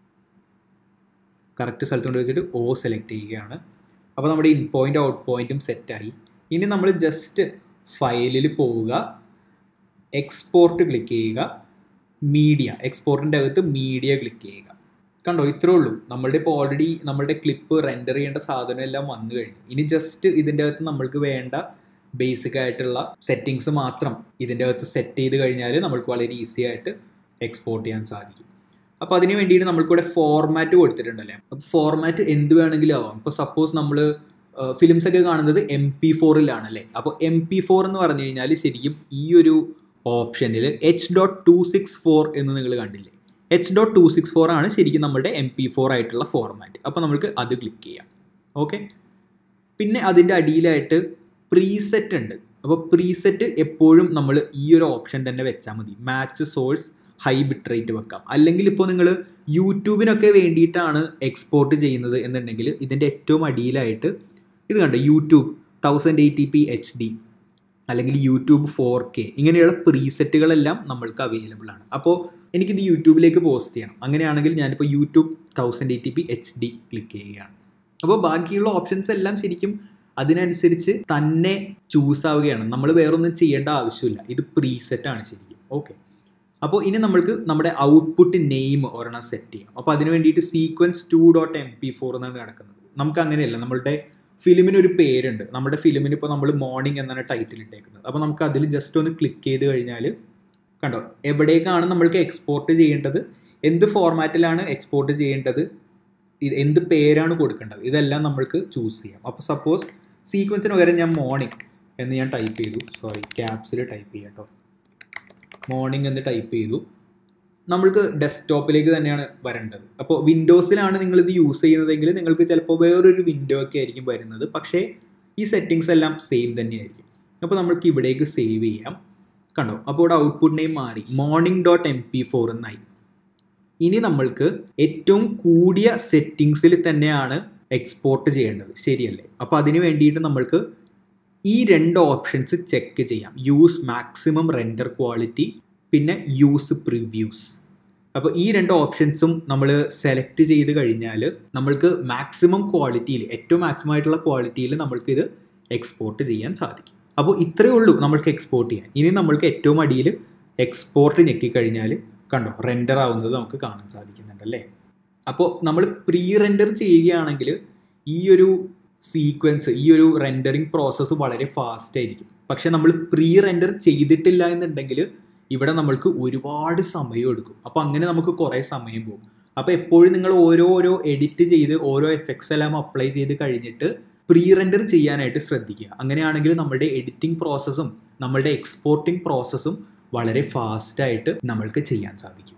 കറക്റ്റ് സ്ഥലത്ത് കൊണ്ട് വെച്ചിട്ട് ഓ സെലക്ട് ചെയ്യുകയാണ് അപ്പോൾ നമ്മുടെ ഇൻ പോയിൻ്റ് ഔട്ട് പോയിൻറ്റും സെറ്റായി ഇനി നമ്മൾ ജസ്റ്റ് ഫയലിൽ പോവുക എക്സ്പോർട്ട് ക്ലിക്ക് ചെയ്യുക മീഡിയ എക്സ്പോർട്ടിൻ്റെ അകത്ത് മീഡിയ ക്ലിക്ക് ചെയ്യുക കണ്ടോ ഇത്രേ ഉള്ളൂ നമ്മളുടെ ഇപ്പോൾ ഓൾറെഡി നമ്മളുടെ ക്ലിപ്പ് റെൻഡർ ചെയ്യേണ്ട സാധനം എല്ലാം വന്നു കഴിഞ്ഞു ഇനി ജസ്റ്റ് ഇതിൻ്റെ അകത്ത് നമ്മൾക്ക് വേണ്ട ബേസിക് ആയിട്ടുള്ള സെറ്റിങ്സ് മാത്രം ഇതിൻ്റെ അകത്ത് സെറ്റ് ചെയ്ത് കഴിഞ്ഞാൽ നമ്മൾക്ക് വളരെ ഈസി ആയിട്ട് എക്സ്പോർട്ട് ചെയ്യാൻ സാധിക്കും അപ്പോൾ അതിന് വേണ്ടിയിട്ട് നമ്മൾക്കിവിടെ ഫോർമാറ്റ് കൊടുത്തിട്ടുണ്ടല്ലേ അപ്പോൾ ഫോർമാറ്റ് എന്ത് വേണമെങ്കിലും ആവാം ഇപ്പോൾ സപ്പോസ് നമ്മൾ ഫിലിംസ് ഒക്കെ കാണുന്നത് എം പി ഫോറിലാണല്ലേ അപ്പോൾ എം പി ഫോർ എന്ന് പറഞ്ഞു കഴിഞ്ഞാൽ ശരിക്കും ഈ ഒരു ഓപ്ഷനിൽ H dot two six four എന്ന് നിങ്ങൾ കണ്ടില്ലേ H dot two six four ആണ് ശരിക്കും നമ്മുടെ എം പി ഫോർ ആയിട്ടുള്ള ഫോർമാറ്റ് അപ്പോൾ നമുക്ക് അത് ക്ലിക്ക് ചെയ്യാം ഓക്കെ പിന്നെ അതിൻ്റെ അടിയിലായിട്ട് പ്രീസെറ്റ് ഉണ്ട് അപ്പോൾ പ്രീസെറ്റ് എപ്പോഴും നമ്മൾ ഈ ഒരു ഓപ്ഷൻ തന്നെ വെച്ചാൽ മതി match source high bit rate വെക്കാം അല്ലെങ്കിൽ ഇപ്പോൾ നിങ്ങൾ യൂട്യൂബിനൊക്കെ വേണ്ടിയിട്ടാണ് എക്സ്പോർട്ട് ചെയ്യുന്നത് എന്നുണ്ടെങ്കിൽ ഇതിൻ്റെ ഏറ്റവും അടിയിലായിട്ട് ഇത് കണ്ടോ YouTube thousand eighty P H D അല്ലെങ്കിൽ യൂട്യൂബ് ഫോർ കെ ഇങ്ങനെയുള്ള പ്രീസെറ്റുകളെല്ലാം നമ്മൾക്ക് അവൈലബിൾ ആണ് അപ്പോൾ എനിക്കിത് യൂട്യൂബിലേക്ക് പോസ്റ്റ് ചെയ്യണം അങ്ങനെയാണെങ്കിൽ ഞാനിപ്പോൾ YouTube thousand eighty P H D click ചെയ്യുകയാണ് അപ്പോൾ ബാക്കിയുള്ള ഓപ്ഷൻസ് എല്ലാം ശരിക്കും അതിനനുസരിച്ച് തന്നെ ചൂസ് ആവുകയാണ് നമ്മൾ വേറൊന്നും ചെയ്യേണ്ട ആവശ്യമില്ല ഇത് പ്രീസെറ്റ് ആണ് ശരിക്കും ഓക്കെ അപ്പോൾ ഇനി നമ്മൾക്ക് നമ്മുടെ ഔട്ട്പുട്ട് നെയിം ഒരെണ്ണം സെറ്റ് ചെയ്യാം അപ്പോൾ അതിന് വേണ്ടിയിട്ട് sequence two dot M P four എന്നാണ് കിടക്കുന്നത് നമുക്ക് അങ്ങനെയല്ല നമ്മളുടെ ഫിലിമിന് ഒരു പേരുണ്ട് നമ്മുടെ ഫിലിമിന് ഇപ്പോൾ നമ്മൾ മോർണിംഗ് എന്നാണ് ടൈറ്റിൽ ഇട്ടേക്കുന്നത് അപ്പോൾ നമുക്ക് അതിൽ ജസ്റ്റ് ഒന്ന് ക്ലിക്ക് ചെയ്ത് കഴിഞ്ഞാൽ കണ്ടോ എവിടേക്കാണ് നമ്മൾക്ക് എക്സ്പോർട്ട് ചെയ്യേണ്ടത് എന്ത് ഫോർമാറ്റിലാണ് എക്സ്പോർട്ട് ചെയ്യേണ്ടത് ഇത് എന്ത് പേരാണ് കൊടുക്കേണ്ടത് ഇതെല്ലാം നമ്മൾക്ക് ചൂസ് ചെയ്യാം അപ്പോൾ സപ്പോസ് സീക്വൻസിന് പകരം ഞാൻ മോർണിംഗ് എന്ന് ഞാൻ ടൈപ്പ് ചെയ്തു സോറി ക്യാപ്സിൽ ടൈപ്പ് ചെയ്യാം കേട്ടോ മോർണിംഗ് എന്ന് ടൈപ്പ് ചെയ്തു നമ്മൾക്ക് ഡെസ്ക്ടോപ്പിലേക്ക് തന്നെയാണ് വരേണ്ടത് അപ്പോൾ വിൻഡോസിലാണ് നിങ്ങൾ ഇത് യൂസ് ചെയ്യുന്നതെങ്കിൽ നിങ്ങൾക്ക് ചിലപ്പോൾ വേറൊരു വിൻഡോ ഒക്കെ ആയിരിക്കും വരുന്നത് പക്ഷേ ഈ സെറ്റിങ്സ് എല്ലാം സെയിം തന്നെയായിരിക്കും അപ്പോൾ നമ്മൾക്ക് ഇവിടേക്ക് സേവ് ചെയ്യാം കണ്ടോ അപ്പോൾ ഇവിടെ ഔട്ട്പുട്ട് നെയിം മാറി morning dot M P four എന്നായി ഇനി നമ്മൾക്ക് ഏറ്റവും കൂടിയ സെറ്റിങ്സിൽ തന്നെയാണ് എക്സ്പോർട്ട് ചെയ്യേണ്ടത് ശരിയല്ലേ അപ്പോൾ അതിന് വേണ്ടിയിട്ട് നമ്മൾക്ക് ഈ രണ്ട് ഓപ്ഷൻസ് ചെക്ക് ചെയ്യാം യൂസ് മാക്സിമം റെൻഡർ ക്വാളിറ്റി പിന്നെ യൂസ് പ്രിവ്യൂസ് അപ്പോൾ ഈ രണ്ട് ഓപ്ഷൻസും നമ്മൾ സെലക്ട് ചെയ്ത് കഴിഞ്ഞാൽ നമ്മൾക്ക് മാക്സിമം ക്വാളിറ്റിയിൽ ഏറ്റവും മാക്സിമം ആയിട്ടുള്ള ക്വാളിറ്റിയിൽ നമ്മൾക്ക് ഇത് എക്സ്പോർട്ട് ചെയ്യാൻ സാധിക്കും അപ്പോൾ ഇത്രയേ ഉള്ളൂ നമ്മൾക്ക് എക്സ്പോർട്ട് ചെയ്യാൻ ഇനി നമ്മൾക്ക് ഏറ്റവും അടിയിൽ എക്സ്പോർട്ട് ഞെക്കിക്കഴിഞ്ഞാൽ കണ്ടോ റെൻഡർ ആവുന്നത് നമുക്ക് കാണാൻ സാധിക്കുന്നുണ്ട് അല്ലേ അപ്പോൾ നമ്മൾ പ്രീ റെൻഡർ ചെയ്യുകയാണെങ്കിൽ ഈ ഒരു സീക്വൻസ് ഈ ഒരു റെൻഡറിങ് പ്രോസസ്സ് വളരെ ഫാസ്റ്റ് ആയിരിക്കും പക്ഷെ നമ്മൾ പ്രീ റെൻഡർ ചെയ്തിട്ടില്ല എന്നുണ്ടെങ്കിൽ ഇവിടെ നമ്മൾക്ക് ഒരുപാട് സമയം എടുക്കും അപ്പോൾ അങ്ങനെ നമുക്ക് കുറേ സമയം പോകും അപ്പോൾ എപ്പോഴും നിങ്ങൾ ഓരോരോ എഡിറ്റ് ചെയ്ത് ഓരോ എഫക്ട്സ് എല്ലാം അപ്ലൈ ചെയ്ത് കഴിഞ്ഞിട്ട് പ്രീ റെൻഡർ ചെയ്യാനായിട്ട് ശ്രദ്ധിക്കുക അങ്ങനെയാണെങ്കിൽ നമ്മുടെ എഡിറ്റിംഗ് പ്രോസസ്സും നമ്മളുടെ എക്സ്പോർട്ടിംഗ് പ്രോസസ്സും വളരെ ഫാസ്റ്റായിട്ട് നമ്മൾക്ക് ചെയ്യാൻ സാധിക്കും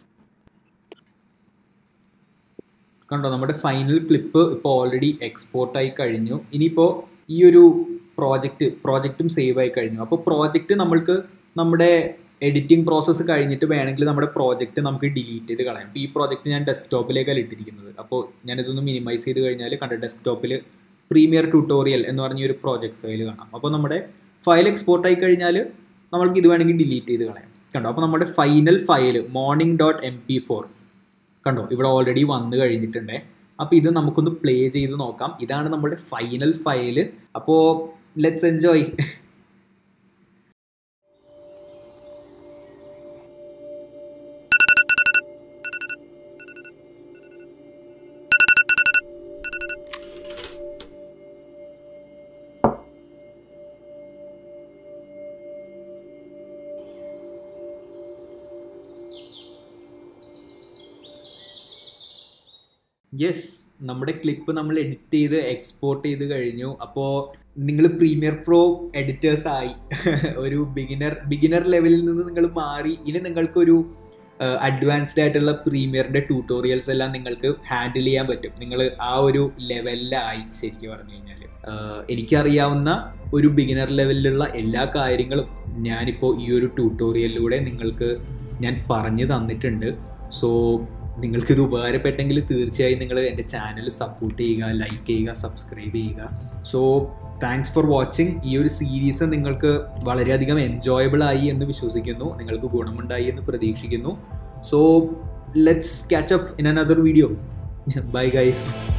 കണ്ടോ നമ്മുടെ ഫൈനൽ ക്ലിപ്പ് ഇപ്പോൾ ഓൾറെഡി എക്സ്പോർട്ടായി കഴിഞ്ഞു ഇനിയിപ്പോൾ ഈ ഒരു പ്രോജക്റ്റ് പ്രോജക്റ്റും സേവ് ആയി കഴിഞ്ഞു അപ്പോൾ പ്രോജക്റ്റ് നമ്മൾക്ക് നമ്മുടെ എഡിറ്റിംഗ് പ്രോസസ്സ് കഴിഞ്ഞിട്ട് വേണമെങ്കിൽ നമ്മുടെ പ്രോജക്റ്റ് നമുക്ക് ഡിലീറ്റ് ചെയ്ത് കളയാം ഇപ്പോൾ ഈ പ്രോജക്റ്റ് ഞാൻ ഡെസ്ക്ടോപ്പിലേക്കാണ് ഇട്ടിരിക്കുന്നത് അപ്പോൾ ഞാനിതൊന്ന് മിനിമൈസ് ചെയ്ത് കഴിഞ്ഞാൽ കണ്ട ഡെസ്ക്ടോപ്പിൽ പ്രീമിയർ ട്യൂട്ടോറിയൽ എന്ന് പറഞ്ഞ ഒരു പ്രോജക്റ്റ് ഫയൽ കാണാം അപ്പോൾ നമ്മുടെ ഫയൽ എക്സ്പോർട്ട് ആയി കഴിഞ്ഞാൽ നമ്മൾക്ക് ഇത് വേണമെങ്കിൽ ഡിലീറ്റ് ചെയ്ത് കളയാം കണ്ടോ അപ്പോൾ നമ്മുടെ final file morning dot M P four കണ്ടോ ഇവിടെ ഓൾറെഡി വന്നു കഴിഞ്ഞിട്ടുണ്ടേ അപ്പോൾ ഇത് നമുക്കൊന്ന് പ്ലേ ചെയ്ത് നോക്കാം ഇതാണ് നമ്മുടെ ഫൈനൽ ഫയൽ അപ്പോൾ ലെറ്റ്സ് എൻജോയ് യെസ് നമ്മുടെ ക്ലിപ്പ് നമ്മൾ എഡിറ്റ് ചെയ്ത് എക്സ്പോർട്ട് ചെയ്ത് കഴിഞ്ഞു അപ്പോൾ നിങ്ങൾ പ്രീമിയർ പ്രോ എഡിറ്റേഴ്സ് ആയി ഒരു ബിഗിനർ ബിഗിനർ ലെവലിൽ നിന്ന് നിങ്ങൾ മാറി ഇനി നിങ്ങൾക്കൊരു അഡ്വാൻസ്ഡ് ആയിട്ടുള്ള പ്രീമിയറിൻ്റെ ട്യൂട്ടോറിയൽസ് എല്ലാം നിങ്ങൾക്ക് ഹാൻഡിൽ ചെയ്യാൻ പറ്റും നിങ്ങൾ ആ ഒരു ലെവലിലായി ശരിക്കും പറഞ്ഞു കഴിഞ്ഞാൽ എനിക്കറിയാവുന്ന ഒരു ബിഗിനർ ലെവലിലുള്ള എല്ലാ കാര്യങ്ങളും ഞാനിപ്പോൾ ഈ ഒരു ട്യൂട്ടോറിയലിലൂടെ നിങ്ങൾക്ക് ഞാൻ പറഞ്ഞു തന്നിട്ടുണ്ട് സോ നിങ്ങൾക്കിത് ഉപകാരപ്പെട്ടെങ്കിൽ തീർച്ചയായും നിങ്ങൾ എൻ്റെ ചാനൽ സപ്പോർട്ട് ചെയ്യുക ലൈക്ക് ചെയ്യുക സബ്സ്ക്രൈബ് ചെയ്യുക സോ താങ്ക്സ് ഫോർ വാച്ചിങ് ഈ ഒരു സീരീസ് നിങ്ങൾക്ക് വളരെയധികം എൻജോയബിൾ ആയി എന്ന് വിശ്വസിക്കുന്നു നിങ്ങൾക്ക് ഗുണമുണ്ടായി എന്ന് പ്രതീക്ഷിക്കുന്നു so let's catch up in another video bye guys